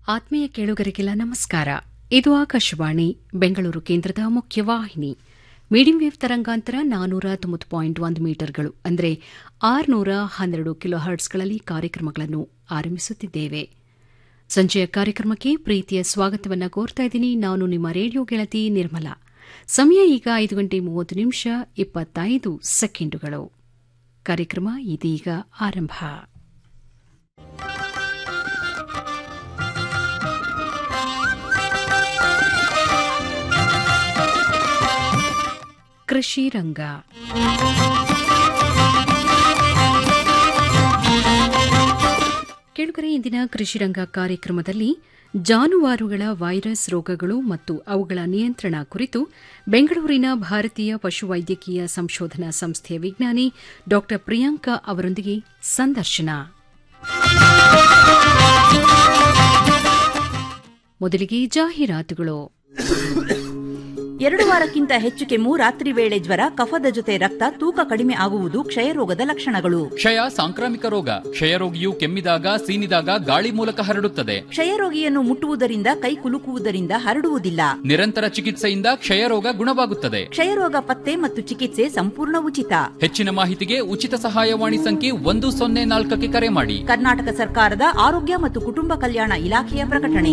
ಆತ್ಮೀಯ ಕೇಳುಗರಿಗೆಲ್ಲ ನಮಸ್ಕಾರ ಇದು ಆಕಾಶವಾಣಿ ಬೆಂಗಳೂರು ಕೇಂದ್ರದ ಮುಖ್ಯವಾಹಿನಿ ಮೀಡಿಯಂ ವೇವ್ ತರಂಗಾಂತರ ನಾನೂರ ತೊಂಬತ್ತು ಪಾಯಿಂಟ್ ಒಂದು ಮೀಟರ್ಗಳು ಅಂದರೆ ಆರುನೂರ ಹನ್ನೆರಡು ಕಿಲೋ ಹರ್ಟ್ಸ್ಗಳಲ್ಲಿ ಕಾರ್ಯಕ್ರಮಗಳನ್ನು ಆರಂಭಿಸುತ್ತಿದ್ದೇವೆ ಸಂಜೆಯ ಕಾರ್ಯಕ್ರಮಕ್ಕೆ ಪ್ರೀತಿಯ ಸ್ವಾಗತವನ್ನು ಕೋರ್ತಾ ಇದ್ದೀನಿ ನಾನು ನಿಮ್ಮ ರೇಡಿಯೋ ಗೆಳತಿ ನಿರ್ಮಲಾ ಸಮಯ ಈಗ ಐದು ಗಂಟೆ ಮೂವತ್ತು ನಿಮಿಷ ಇಪ್ಪತ್ತೈದು ಸೆಕೆಂಡುಗಳು ಕಾರ್ಯಕ್ರಮ ಇದೀಗ ಆರಂಭ ಕೃಷಿ ರಂಗ ಕೇಳುಗರೆ ಇಂದಿನ ಕೃಷಿ ರಂಗ ಕಾರ್ಯಕ್ರಮದಲ್ಲಿ ಜಾನುವಾರುಗಳ ವೈರಸ್ ರೋಗಗಳು ಮತ್ತು ಅವುಗಳ ನಿಯಂತ್ರಣ ಕುರಿತು ಬೆಂಗಳೂರಿನ ಭಾರತೀಯ ಪಶುವೈದ್ಯಕೀಯ ಸಂಶೋಧನಾ ಸಂಸ್ಥೆಯ ವಿಜ್ಞಾನಿ ಡಾ ಪ್ರಿಯಾಂಕಾ ಅವರೊಂದಿಗೆ ಸಂದರ್ಶನ ಮೊದಲಿಗೆ ಜಾಹೀರಾತುಗಳು ಎರಡು ವಾರಕ್ಕಿಂತ ಹೆಚ್ಚು ಕೆಮ್ಮು ರಾತ್ರಿ ವೇಳೆ ಜ್ವರ ಕಫದ ಜೊತೆ ರಕ್ತ ತೂಕ ಕಡಿಮೆ ಆಗುವುದು ಕ್ಷಯರೋಗದ ಲಕ್ಷಣಗಳು ಕ್ಷಯ ಸಾಂಕ್ರಾಮಿಕ ರೋಗ ಕ್ಷಯರೋಗಿಯು ಕೆಮ್ಮಿದಾಗ ಸೀನಿದಾಗ ಗಾಳಿ ಮೂಲಕ ಹರಡುತ್ತದೆ ಕ್ಷಯರೋಗಿಯನ್ನು ಮುಟ್ಟುವುದರಿಂದ ಕೈ ಕುಲುಕುವುದರಿಂದ ಹರಡುವುದಿಲ್ಲ ನಿರಂತರ ಚಿಕಿತ್ಸೆಯಿಂದ ಕ್ಷಯರೋಗ ಗುಣವಾಗುತ್ತದೆ ಕ್ಷಯರೋಗ ಪತ್ತೆ ಮತ್ತು ಚಿಕಿತ್ಸೆ ಸಂಪೂರ್ಣ ಉಚಿತ ಹೆಚ್ಚಿನ ಮಾಹಿತಿಗೆ ಉಚಿತ ಸಹಾಯವಾಣಿ ಸಂಖ್ಯೆ ಒಂದು ಸೊನ್ನೆ ನಾಲ್ಕಕ್ಕೆ ಕರೆ ಮಾಡಿ ಕರ್ನಾಟಕ ಸರ್ಕಾರದ ಆರೋಗ್ಯ ಮತ್ತು ಕುಟುಂಬ ಕಲ್ಯಾಣ ಇಲಾಖೆಯ ಪ್ರಕಟಣೆ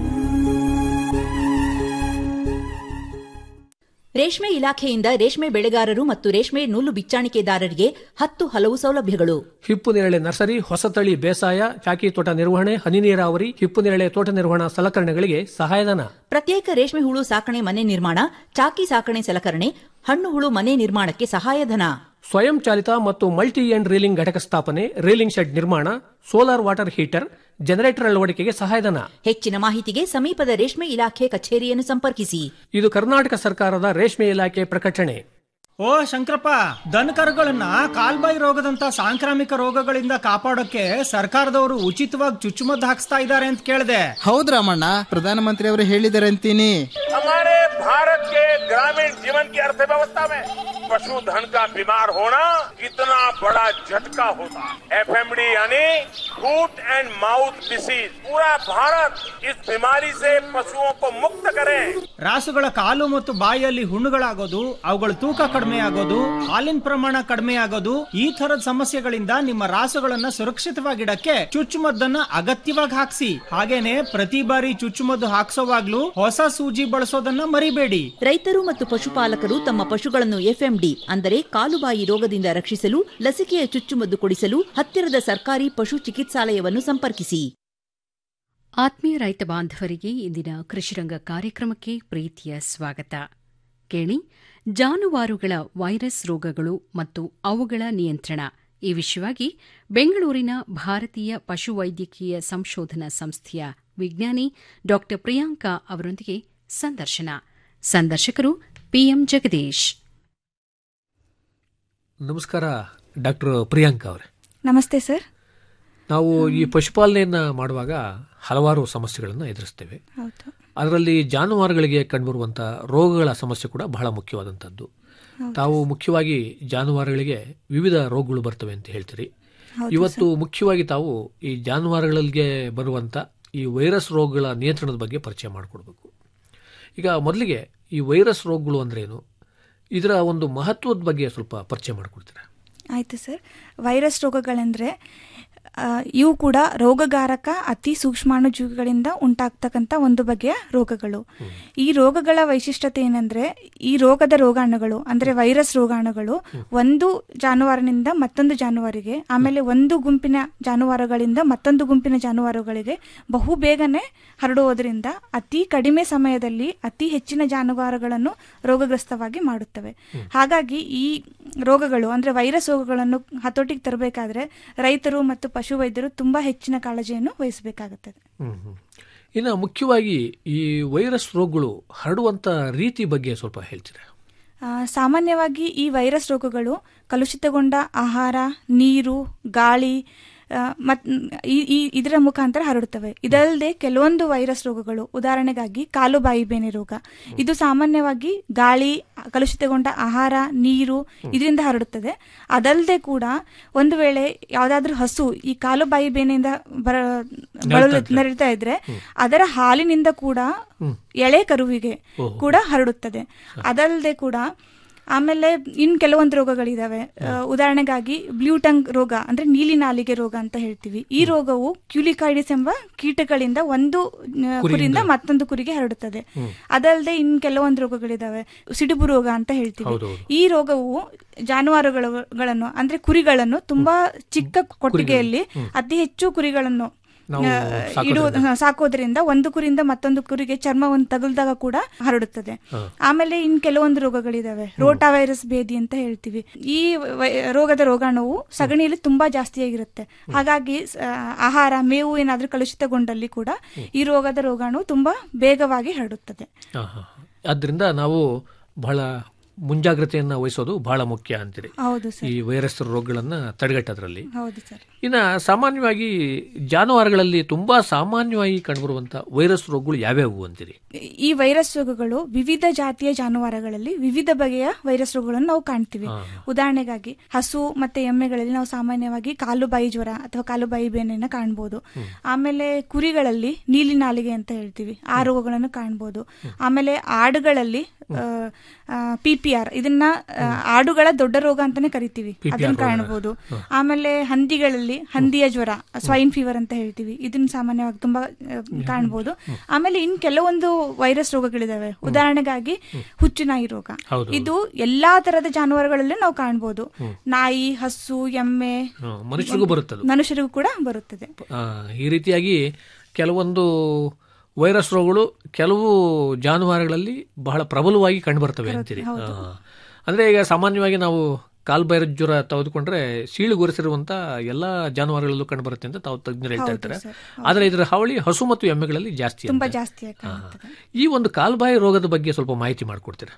ರೇಷ್ಮೆ ಇಲಾಖೆಯಿಂದ ರೇಷ್ಮೆ ಬೆಳೆಗಾರರು ಮತ್ತು ರೇಷ್ಮೆ ನೂಲು ಬಿಚ್ಚಾಣಿಕೆದಾರರಿಗೆ ಹತ್ತು ಹಲವು ಸೌಲಭ್ಯಗಳು ಹಿಪ್ಪು ನೇರಳೆ ನರ್ಸರಿ ಹೊಸತಳಿ ಬೇಸಾಯ ಚಾಕಿ ತೋಟ ನಿರ್ವಹಣೆ ಹನಿ ನೀರಾವರಿ ಹಿಪ್ಪು ನೇರಳೆ ತೋಟ ನಿರ್ವಹಣಾ ಸಲಕರಣೆಗಳಿಗೆ ಸಹಾಯಧನ ಪ್ರತ್ಯೇಕ ರೇಷ್ಮೆ ಹುಳು ಸಾಕಣೆ ಮನೆ ನಿರ್ಮಾಣ ಚಾಕಿ ಸಾಕಣೆ ಸಲಕರಣೆ ಹಣ್ಣು ಹುಳು ಮನೆ ನಿರ್ಮಾಣಕ್ಕೆ ಸಹಾಯಧನ ಸ್ವಯಂ ಚಾಲಿತ ಮತ್ತು ಮಲ್ಟಿ ಎಂಡ್ ರೀಲಿಂಗ್ ಘಟಕ ಸ್ಥಾಪನೆ ರೀಲಿಂಗ್ ಶೆಡ್ ನಿರ್ಮಾಣ ಸೋಲಾರ್ ವಾಟರ್ ಹೀಟರ್ ಜನರೇಟರ್ ಅಳವಡಿಕೆಗೆ ಸಹಾಯಧನ ಹೆಚ್ಚಿನ ಮಾಹಿತಿಗೆ ಸಮೀಪದ ರೇಷ್ಮೆ ಇಲಾಖೆ ಕಚೇರಿಯನ್ನು ಸಂಪರ್ಕಿಸಿ ಇದು ಕರ್ನಾಟಕ ಸರ್ಕಾರದ ರೇಷ್ಮೆ ಇಲಾಖೆ ಪ್ರಕಟಣೆ ಓ ಶಂಕರಪ್ಪ ದನಕರುಗಳನ್ನ ಕಾಲ್ಬಾಯಿ ರೋಗದಂತ ಸಾಂಕ್ರಾಮಿಕ ರೋಗಗಳಿಂದ ಕಾಪಾಡೋಕೆ ಸರ್ಕಾರದವರು ಉಚಿತವಾಗಿ ಚುಚ್ಚುಮದ್ದು ಹಾಕ್ಸ್ತಾ ಇದ್ದಾರೆ ಅಂತ ಕೇಳಿದೆ ಹೌದ್ ರಾಮಣ್ಣ ಪ್ರಧಾನಮಂತ್ರಿ ಅವರು ಹೇಳಿದ್ದಾರೆ ಅಂತೀನಿ हमारे भारत के ग्रामीण जीवन की अर्थव्यवस्था में पशुधन का बीमार होना कितना बड़ा झटका होता है एफएमडी यानी फूट एंड माउथ डिसीज पूरा भारत इस बीमारी से पशुओं को मुक्त करे ರಾಸುಗಳ ಕಾಲು ಮತ್ತು ಬಾಯಿಯಲ್ಲಿ ಹುಣ್ಣುಗಳಾಗೋದು ಅವುಗಳ ತೂಕ ಕಡಿಮೆ ಆಗೋದು ಹಾಲಿನ ಪ್ರಮಾಣ ಕಡಿಮೆ ಆಗೋದು ಈ ತರದ ಸಮಸ್ಯೆಗಳಿಂದ ನಿಮ್ಮ ರಾಸುಗಳನ್ನ ಸುರಕ್ಷಿತವಾಗಿಡಕ್ಕೆ ಚುಚ್ಚುಮದ್ದನ್ನ ಅಗತ್ಯವಾಗಿ ಹಾಕ್ಸಿ ಹಾಗೇನೆ ಪ್ರತಿ ಬಾರಿ ಚುಚ್ಚುಮದ್ದು ಹಾಕ್ಸೋವಾಗ್ಲೂ ಹೊಸ ಸೂಜಿ ಬಳಸೋದನ್ನ ಮರಿಬೇಡಿ ರೈತರು ಮತ್ತು ಪಶುಪಾಲಕರು ತಮ್ಮ ಪಶುಗಳನ್ನು ಎಫ್ಎಂಡಿ ಅಂದರೆ ಕಾಲುಬಾಯಿ ರೋಗದಿಂದ ರಕ್ಷಿಸಲು ಲಸಿಕೆಯ ಚುಚ್ಚುಮದ್ದು ಕೊಡಿಸಲು ಹತ್ತಿರದ ಸರ್ಕಾರಿ ಪಶು ಚಿಕಿತ್ಸಾಲಯವನ್ನು ಸಂಪರ್ಕಿಸಿ ಆತ್ಮೀಯ ರೈತ ಬಾಂಧವರಿಗೆ ಇಂದಿನ ಕೃಷಿರಂಗ ಕಾರ್ಯಕ್ರಮಕ್ಕೆ ಪ್ರೀತಿಯ ಸ್ವಾಗತ ಕೇಳಿ ಜಾನುವಾರುಗಳ ವೈರಸ್ ರೋಗಗಳು ಮತ್ತು ಅವುಗಳ ನಿಯಂತ್ರಣ ಈ ವಿಷಯವಾಗಿ ಬೆಂಗಳೂರಿನ ಭಾರತೀಯ ಪಶುವೈದ್ಯಕೀಯ ಸಂಶೋಧನಾ ಸಂಸ್ಥೆಯ ವಿಜ್ಞಾನಿ ಡಾ ಪ್ರಿಯಾಂಕಾ ಅವರೊಂದಿಗೆ ಸಂದರ್ಶನ ಸಂದರ್ಶಕರು ಪಿಎಂ ಜಗದೀಶ್ ನಮಸ್ಕಾರ ಡಾಕ್ಟರ್ ಪ್ರಿಯಾಂಕಾ ಅವರೇ ನಮಸ್ತೆ ಸರ್ ನಾವು ಈ ಪಶುಪಾಲನೆಯನ್ನ ಮಾಡುವಾಗ ಹಲವಾರು ಸಮಸ್ಯೆಗಳನ್ನು ಎದುರಿಸ್ತೇವೆ ಹೌದು ಅದರಲ್ಲಿ ಜಾನುವಾರುಗಳಿಗೆ ಕಂಡುಬರುವಂಥ ರೋಗಗಳ ಸಮಸ್ಯೆ ಕೂಡ ಬಹಳ ಮುಖ್ಯವಾದಂಥದ್ದು ತಾವು ಮುಖ್ಯವಾಗಿ ಜಾನುವಾರುಗಳಿಗೆ ವಿವಿಧ ರೋಗಗಳು ಬರ್ತವೆ ಅಂತ ಹೇಳ್ತೀರಿ ಇವತ್ತು ಮುಖ್ಯವಾಗಿ ತಾವು ಈ ಜಾನುವಾರುಗಳಿಗೆ ಬರುವಂಥ ಈ ವೈರಸ್ ರೋಗಗಳ ನಿಯಂತ್ರಣದ ಬಗ್ಗೆ ಪರಿಚಯ ಮಾಡಿಕೊಡ್ಬೇಕು ಈಗ ಮೊದಲಿಗೆ ಈ ವೈರಸ್ ರೋಗಗಳು ಅಂದ್ರೇನು ಇದರ ಒಂದು ಮಹತ್ವದ ಬಗ್ಗೆ ಸ್ವಲ್ಪ ಪರಿಚಯ ಮಾಡಿಕೊಡ್ತೀರಾ ಆಯಿತು ಸರ್ ವೈರಸ್ ರೋಗಗಳೆಂದರೆ ಆ, ಇವು ಕೂಡ ರೋಗಗಾರಕ ಅತಿ ಸೂಕ್ಷ್ಮಾಣುಜೀವಿಗಳಿಂದ ಉಂಟಾಗ್ತಕ್ಕಂಥ ಒಂದು ಬಗೆಯ ರೋಗಗಳು ಈ ರೋಗಗಳ ವೈಶಿಷ್ಟ್ಯತೆ ಏನಂದ್ರೆ ಈ ರೋಗದ ರೋಗಾಣುಗಳು ಅಂದ್ರೆ ವೈರಸ್ ರೋಗಾಣುಗಳು ಒಂದು ಜಾನುವಾರಿನಿಂದ ಮತ್ತೊಂದು ಜಾನುವಾರಿಗೆ ಆಮೇಲೆ ಒಂದು ಗುಂಪಿನ ಜಾನುವಾರುಗಳಿಂದ ಮತ್ತೊಂದು ಗುಂಪಿನ ಜಾನುವಾರುಗಳಿಗೆ ಬಹು ಬೇಗನೆ ಹರಡುವುದರಿಂದ ಅತಿ ಕಡಿಮೆ ಸಮಯದಲ್ಲಿ ಅತಿ ಹೆಚ್ಚಿನ ಜಾನುವಾರುಗಳನ್ನು ರೋಗಗ್ರಸ್ತವಾಗಿ ಮಾಡುತ್ತವೆ ಹಾಗಾಗಿ ಈ ರೋಗಗಳು ಅಂದ್ರೆ ವೈರಸ್ ರೋಗಗಳನ್ನು ಹತೋಟಿಗೆ ತರಬೇಕಾದ್ರೆ ರೈತರು ಮತ್ತು ಪಶುವೈದ್ಯರು ತುಂಬಾ ಹೆಚ್ಚಿನ ಕಾಳಜಿಯನ್ನು ವಹಿಸಬೇಕಾಗುತ್ತದೆ ಹ್ಮ್ ಹ್ಮ್. ಇನ್ನು ಮುಖ್ಯವಾಗಿ ಈ ವೈರಸ್ ರೋಗಗಳು ಹರಡುವಂತ ರೀತಿ ಬಗ್ಗೆ ಸ್ವಲ್ಪ ಹೇಳ್ತೀರಾ ಆ, ಸಾಮಾನ್ಯವಾಗಿ ಈ ವೈರಸ್ ರೋಗಗಳು ಕಲುಷಿತಗೊಂಡ ಆಹಾರ ನೀರು ಗಾಳಿ ಆ, ಮತ್ ಈ- ಈ ಇದರ ಮುಖಾಂತರ ಹರಡುತ್ತವೆ ಇದಲ್ಲದೆ ಕೆಲವೊಂದು ವೈರಸ್ ರೋಗಗಳು ಉದಾಹರಣೆಗಾಗಿ ಕಾಲು ಬಾಯಿ ಬೇನೆ ರೋಗ ಇದು ಸಾಮಾನ್ಯವಾಗಿ ಗಾಳಿ ಕಲುಷಿತಗೊಂಡ ಆಹಾರ ನೀರು ಇದರಿಂದ ಹರಡುತ್ತದೆ ಅದಲ್ಲದೆ ಕೂಡ ಒಂದು ವೇಳೆ ಯಾವುದಾದ್ರೂ ಹಸು ಈ ಕಾಲು ಬಾಯಿ ಬೇನೆಯಿಂದ ಬರ ಬಳಲು ನರಿತಾ ಇದ್ರೆ ಅದರ ಹಾಲಿನಿಂದ ಕೂಡ ಎಳೆ ಕರುವಿಗೆ ಕೂಡ ಹರಡುತ್ತದೆ ಅದಲ್ಲದೆ ಕೂಡ ಆಮೇಲೆ ಇನ್ ಕೆಲವೊಂದು ರೋಗಗಳಿದಾವೆ ಆ, ಉದಾಹರಣೆಗಾಗಿ ಬ್ಲೂ ಟಂಗ್ ರೋಗ ಅಂದ್ರೆ ನೀಲಿ ನಾಲಿಗೆ ರೋಗ ಅಂತ ಹೇಳ್ತೀವಿ ಈ ರೋಗವು ಕ್ಯೂಲಿಕಾಯ್ಡಿಸ್ ಎಂಬ ಕೀಟಗಳಿಂದ ಒಂದು ಆ, ಕುರಿಯಿಂದ ಮತ್ತೊಂದು ಕುರಿಗೆ ಹರಡುತ್ತದೆ ಅದಲ್ಲದೆ ಇನ್ ಕೆಲವೊಂದು ರೋಗಗಳಿದಾವೆ ಸಿಡುಬು ರೋಗ ಅಂತ ಹೇಳ್ತೀವಿ ಈ ರೋಗವು ಜಾನುವಾರುಗಳನ್ನು ಅಂದ್ರೆ ಕುರಿಗಳನ್ನು ತುಂಬಾ ಚಿಕ್ಕ ಕೊಟ್ಟಿಗೆಯಲ್ಲಿ ಅತಿ ಹೆಚ್ಚು ಕುರಿಗಳನ್ನು ನಾವು ಆ, ಇಡುವುದು ಹ, ಸಾಕೋದ್ರಿಂದ ಒಂದು ಕುರಿಯಿಂದ ಮತ್ತೊಂದು ಕುರಿಗೆ ಚರ್ಮವನ್ನು ತಗುಲ್ದಾಗ ಕೂಡ ಹರಡುತ್ತದೆ ಆಮೇಲೆ ಇನ್ ಕೆಲವೊಂದು ರೋಗಗಳಿದಾವೆ ರೋಟಾ ವೈರಸ್ ಭೇದಿ ಅಂತ ಹೇಳ್ತೀವಿ ಈ ವೈ- ರೋಗದ ರೋಗಾಣುವು ಸಗಣಿಯಲ್ಲಿ ತುಂಬಾ ಜಾಸ್ತಿಯಾಗಿರುತ್ತೆ ಹಾಗಾಗಿ ಸ- ಆಹಾರ ಮೇವು ಏನಾದ್ರೂ ಕಲುಷಿತಗೊಂಡಲ್ಲಿ ಕೂಡ ಈ ರೋಗದ ರೋಗಾಣು ತುಂಬಾ ಬೇಗವಾಗಿ ಹರಡುತ್ತದೆ ಆದ್ದರಿಂದ ನಾವು ಬಹಳ ಮುಂಜಾಗ್ರತೆಯನ್ನ ವಹಿಸೋದು ಬಹಳ ಮುಖ್ಯ ಅಂತೀರಿ ಹೌದು ಸರ್ ಈ ವೈರಸ್ ರೋಗಗಳನ್ನ ತಡೆಗಟ್ಟೋದ್ರಲ್ಲಿ ಹೌದು ಸರ್ ಇನ್ನು ಸಾಮಾನ್ಯವಾಗಿ ಜಾನುವಾರುಗಳಲ್ಲಿ ತುಂಬಾ ಸಾಮಾನ್ಯವಾಗಿ ಕಂಡುಬರುವಂತ ವೈರಸ್ ರೋಗಗಳು ಯಾವ್ಯಾವು ಅಂತೀರಿ ಈ ವೈರಸ್ ರೋಗಗಳು ವಿವಿಧ ಜಾತಿಯ ಜಾನುವಾರುಗಳಲ್ಲಿ ವಿವಿಧ ಬಗೆಯ ವೈರಸ್ ರೋಗಗಳನ್ನು ನಾವು ಕಾಣ್ತೀವಿ ಉದಾಹರಣೆಗಾಗಿ ಹಸು ಮತ್ತೆ ಎಮ್ಮೆಗಳಲ್ಲಿ ನಾವು ಸಾಮಾನ್ಯವಾಗಿ ಕಾಲು ಬಾಯಿ ಜ್ವರ ಅಥವಾ ಕಾಲು ಬಾಯಿ ಬೇನೆಯನ್ನ ಕಾಣ್ಬೋದು ಆಮೇಲೆ ಕುರಿಗಳಲ್ಲಿ ನೀಲಿ ನಾಲಿಗೆ ಅಂತ ಹೇಳ್ತೀವಿ ಆ ರೋಗಗಳನ್ನು ಕಾಣ್ಬೋದು ಆಮೇಲೆ ಆಡುಗಳಲ್ಲಿ ಪಿ ಪಿ ಆರ್ ಇದನ್ನ ಆ, ಆಡುಗಳ ದೊಡ್ಡ ರೋಗ ಅಂತಾನೆ ಕರಿತೀವಿ ಅದನ್ನ ಕಾಣಬಹುದು ಆಮೇಲೆ ಹಂದಿಗಳಲ್ಲಿ ಹಂದಿಯ ಜ್ವರ ಸ್ವೈನ್ ಫೀವರ್ ಅಂತ ಹೇಳ್ತೀವಿ ಇದನ್ನ ಸಾಮಾನ್ಯವಾಗಿ ತುಂಬಾ ಆ, ಕಾಣ್ಬೋದು ಆಮೇಲೆ ಇನ್ ಕೆಲವೊಂದು ವೈರಸ್ ರೋಗಗಳಿದಾವೆ ಉದಾಹರಣೆಗಾಗಿ ಹುಚ್ಚುನಾಯಿ ರೋಗ ಹೌದು. ಇದು ಎಲ್ಲಾ ತರದ ಜಾನುವಾರುಗಳಲ್ಲೂ ನಾವು ಕಾಣ್ಬೋದು ನಾಯಿ ಹಸು ಎಮ್ಮೆ ಆ, ಮನುಷ್ಯರಿಗೂ ಬರುತ್ತದು ಮನುಷ್ಯರಿಗೂ ಕೂಡ ಬರುತ್ತದೆ ಆ, ಈ ರೀತಿಯಾಗಿ ಕೆಲವೊಂದು ವೈರಸ್ ರೋಗಗಳು ಕೆಲವು ಜಾನುವಾರುಗಳಲ್ಲಿ ಬಹಳ ಪ್ರಬಲವಾಗಿ ಕಂಡುಬರ್ತವೆ ಅಂತೀರಿ ಆ, ಅಂದ್ರೆ ಈಗ ಸಾಮಾನ್ಯವಾಗಿ ನಾವು ಕಾಲ್ಬೈರ ಜ್ವರ ತೆಗೆದುಕೊಂಡ್ರೆ ಸೀಳುಗೊರೆಸಿರುವಂತ ಎಲ್ಲಾ ಜಾನುವಾರುಗಳಲ್ಲೂ ಕಂಡುಬರುತ್ತೆ ಅಂತ ತಾವು ತಜ್ಞರು ಹೇಳ್ತಾ ಇರ್ತಾರೆ ಆದ್ರೆ ಇದರ ಹಾವಳಿ ಹಸು ಮತ್ತು ಎಮ್ಮೆಗಳಲ್ಲಿ ಜಾಸ್ತಿ ತುಂಬಾ ಅಂತ. ಜಾಸ್ತಿಯಾಗಿ ಕಾಣುತ್ತದೆ ಈ ಒಂದು ಕಾಲ್ಬಾಯಿ ರೋಗದ ಬಗ್ಗೆ ಸ್ವಲ್ಪ ಮಾಹಿತಿ ಮಾಡಿಕೊಡ್ತೀರಾ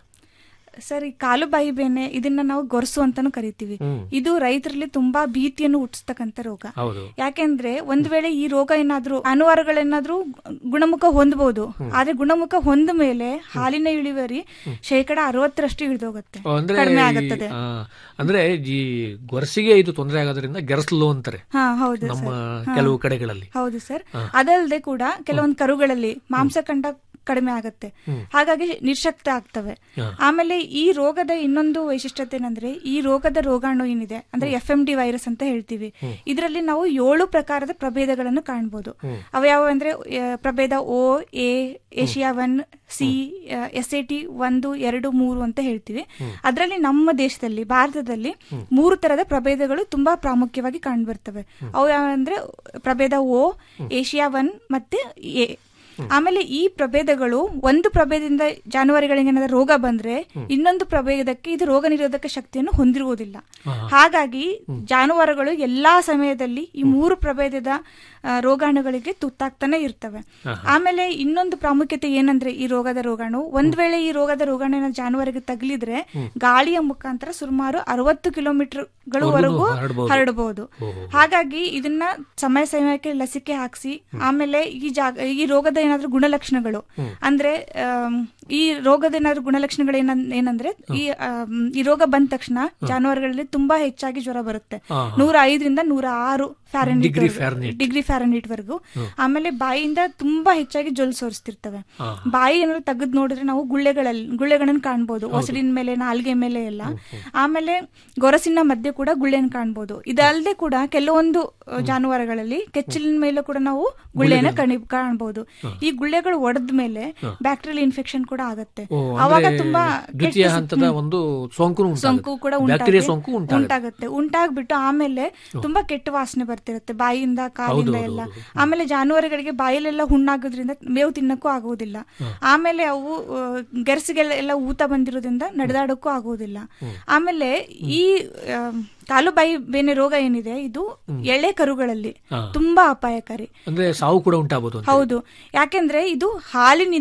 ಸರ್ ಈ ಕಾಲು ಬಾಯಿ ಬೇನೆ ಇದನ್ನ ನಾವು ಗೊರಸು ಅಂತಾನು ಕರಿತೀವಿ ಇದು ರೈತರಲ್ಲಿ ತುಂಬಾ ಭೀತಿಯನ್ನು ಹುಟ್ಟಿಸ್ತಕ್ಕಂತ ರೋಗ ಹೌದು ಯಾಕೆಂದ್ರೆ ಒಂದ್ ವೇಳೆ ಈ ರೋಗ ಏನಾದ್ರೂ ಜಾನುವಾರುಗಳೇನಾದ್ರೂ ಗುಣಮುಖ ಹೊಂದಬಹುದು ಆದ್ರೆ ಗುಣಮುಖ ಹೊಂದ ಮೇಲೆ ಹಾಲಿನ ಇಳುವರಿ ಶೇಕಡ ಅರವತ್ತರಷ್ಟು ಇಳಿದೋಗುತ್ತೆ ಅಂದ್ರೆ ಕಡಿಮೆ ಈ- ಆಗುತ್ತದೆ ಆ, ಅಂದ್ರೆ ಈ ಗೊರಸಿಗೆ ಇದು ತೊಂದರೆ ಆಗೋದ್ರಿಂದ ಗೆರಸ್ಲು ಅಂತಾರೆ ಹಾ ಹೌದು ನಮ್ಮ ಸರ್ ಕೆಲವು ಕಡೆಗಳಲ್ಲಿ ಹೌದು ಸರ್ ಅದಲ್ಲದೆ ಕೂಡ ಕೆಲವೊಂದು ಕರುಗಳಲ್ಲಿ ಮಾಂಸಖಂಡ ಕಡಿಮೆ ಆಗುತ್ತೆ ಹಾಗಾಗಿ ನಿಶಕ್ತ ಆಗ್ತವೆ ಆಮೇಲೆ ಈ ರೋಗದ ಇನ್ನೊಂದು ವೈಶಿಷ್ಟ್ಯತೆ ಏನಂದ್ರೆ ಈ ರೋಗದ ರೋಗಾಣು ಏನಿದೆ ಅಂದ್ರೆ ಎಫ್ ಎಂ ಡಿ ವೈರಸ್ ಅಂತ ಹೇಳ್ತೀವಿ ಇದರಲ್ಲಿ ನಾವು ಏಳು ಪ್ರಕಾರದ ಪ್ರಭೇದಗಳನ್ನು ಕಾಣ್ಬೋದು ಅವ್ಯಾವ ಅಂದ್ರೆ ಆ, ಪ್ರಭೇದ ಓ A Asia one C S A T ಒಂದು ಎರಡು ಮೂರು ಅಂತ ಹೇಳ್ತೀವಿ ಅದರಲ್ಲಿ ನಮ್ಮ ದೇಶದಲ್ಲಿ ಭಾರತದಲ್ಲಿ ಮೂರು ತರದ ಪ್ರಭೇದಗಳು ತುಂಬಾ ಪ್ರಾಮುಖ್ಯವಾಗಿ ಕಂಡುಬರ್ತವೆ ಅವು ಯಾವ ಅಂದ್ರೆ ಪ್ರಭೇದ ಓ ಏಷಿಯಾ ಒನ್ ಮತ್ತೆ ಎ ಆಮೇಲೆ ಈ ಪ್ರಭೇದಗಳು ಒಂದು ಪ್ರಭೇದದಿಂದ ಜಾನುವಾರುಗಳಿಗೆ ಏನಾದ್ರು ರೋಗ ಬಂದ್ರೆ ಇನ್ನೊಂದು ಪ್ರಭೇದಕ್ಕೆ ಇದು ರೋಗ ನಿರೋಧಕ ಶಕ್ತಿಯನ್ನು ಹೊಂದಿರುವುದಿಲ್ಲ ಹಾಗಾಗಿ ಜಾನುವಾರುಗಳು ಎಲ್ಲಾ ಸಮಯದಲ್ಲಿ ಈ ಮೂರು ಪ್ರಭೇದದ ಆ, ರೋಗಾಣುಗಳಿಗೆ ತುತ್ತಾಗ್ತಾನೆ ಇರ್ತವೆ ಆಮೇಲೆ ಇನ್ನೊಂದು ಪ್ರಾಮುಖ್ಯತೆ ಏನಂದ್ರೆ ಈ ರೋಗದ ರೋಗಾಣು ಒಂದ್ ವೇಳೆ ಈ ರೋಗದ ರೋಗಾಣು ಏನಾದ್ರು ಜಾನುವಾರಿಗೆ ತಗಲಿದ್ರೆ ಗಾಳಿಯ ಮುಖಾಂತರ ಸುಮಾರು ಅರವತ್ತು ಕಿಲೋಮೀಟರ್ಗಳವರೆಗೂ ಹರಡ್ಬೋದು. ಹರಡಬಹುದು ಹಾಗಾಗಿ ಇದನ್ನ ಸಮಯ ಸಮಯಕ್ಕೆ ಲಸಿಕೆ ಹಾಕಿಸಿ ಆಮೇಲೆ ಈ ಜಾಗ ಈ ರೋಗದ ಏನಾದ್ರೂ ಗುಣಲಕ್ಷಣಗಳು ಅಂದ್ರೆ ಆಮ್, ಈ ರೋಗದ ಏನಾದ್ರೂ ಗುಣಲಕ್ಷಣಗಳು ಏನನ್- ಏನಂದ್ರೆ ಈ ಆಮ್, ಈ ರೋಗ ಬಂದ ತಕ್ಷಣ ಜಾನುವಾರುಗಳಲ್ಲಿ ತುಂಬಾ ಹೆಚ್ಚಾಗಿ ಜ್ವರ ಬರುತ್ತೆ ನೂರ ಐದರಿಂದ ನೂರ ಆರು Fahrenheit Degree Fahrenheit. Degree Fahrenheit ವರೆಗೂ ಆಮೇಲೆ ಬಾಯಿಯಿಂದ ತುಂಬಾ ಹೆಚ್ಚಾಗಿ ಜೊಲ್ ಸೋರಿಸ್ತಿರ್ತವೆ ಬಾಯಿ ಏನಾದ್ರು ತೆಗೆದು ನೋಡಿದ್ರೆ ನಾವು ಗುಳ್ಳೆಗಳಲ್ಲಿ ಗುಳ್ಳೆಗಳನ್ನ ಕಾಣ್ಬೋದು ಹೊಸಡಿನ ಮೇಲೆ ನಾಲ್ಗೆ ಮೇಲೆ ಎಲ್ಲ ಆಮೇಲೆ ಗೊರಸಿನ ಮಧ್ಯೆ ಕೂಡ ಗುಳ್ಳೆಯನ್ನು ಕಾಣ್ಬೋದು ಇದಲ್ಲದೆ ಕೂಡ ಕೆಲವೊಂದು ಅ, ಜಾನುವಾರುಗಳಲ್ಲಿ ಕೆಚ್ಚಲಿನ ಮೇಲೆ ಕೂಡ ನಾವು ಗುಳ್ಳೆನ ಕಣಿ ಕಾಣ್ಬೋದು ಈ ಗುಳ್ಳೆಗಳು ಒಡೆದ ಮೇಲೆ ಬ್ಯಾಕ್ಟೀರಿಯಲ್ ಇನ್ಫೆಕ್ಷನ್ ಕೂಡ ಆಗುತ್ತೆ ಓ, ಅವಾಗ ಅಂದ್ರೆ ತುಂಬಾ ದ್ವಿತೀಯ ಕೆಟ್ಟ- ಹಂತದ ಒಂದು ಸೋಂಕು ಸೋಂಕು ಕೂಡ ಬ್ಯಾಕ್ಟೀರಿಯಾ ಉಂಟಾಗಿ- ಸೋಂಕು ಉಂಟಾಗುತ್ತೆ ಉಂಟಾಗುತ್ತೆ ಉಂಟಾಗ್ಬಿಟ್ಟು ಆಮೇಲೆ ತುಂಬಾ ಕೆಟ್ಟ ವಾಸನೆ ಬರ್ತಿರುತ್ತೆ ಬಾಯಿಂದ ಕಾಲಿಂದ ಎಲ್ಲ ಆಮೇಲೆ ಜಾನುವಾರುಗಳಿಗೆ ಬಾಯಲ್ಲೆಲ್ಲ ಹುಣ್ಣಾಗೋದ್ರಿಂದ ಮೇವು ತಿನ್ನಕ್ಕೂ ಆಗುವುದಿಲ್ಲ ಆಮೇಲೆ ಅವು ಆ, ಗೆರಸಿಗೆಲ್ಲ ಎಲ್ಲ ಊತ ಬಂದಿರೋದ್ರಿಂದ ನಡೆದಾಡಕ್ಕೂ ಆಗುವುದಿಲ್ಲ ಆಮೇಲೆ ಈ ಆ, ಕಾಲು ಬಾಯಿ ಬೇನೆ ರೋಗ ಏನಿದೆ ಇದು ಎಳೆ ಕರುಗಳಲ್ಲಿ ತುಂಬಾ ಅಪಾಯಕಾರಿ ಅಂದ್ರೆ ಸಾವು ಕೂಡ ಉಂಟಾಗಬಹುದು ಅಂತ ಹೌದು ಯಾಕೆಂದ್ರೆ ಇದು ಹಾಲಿನಿಂದ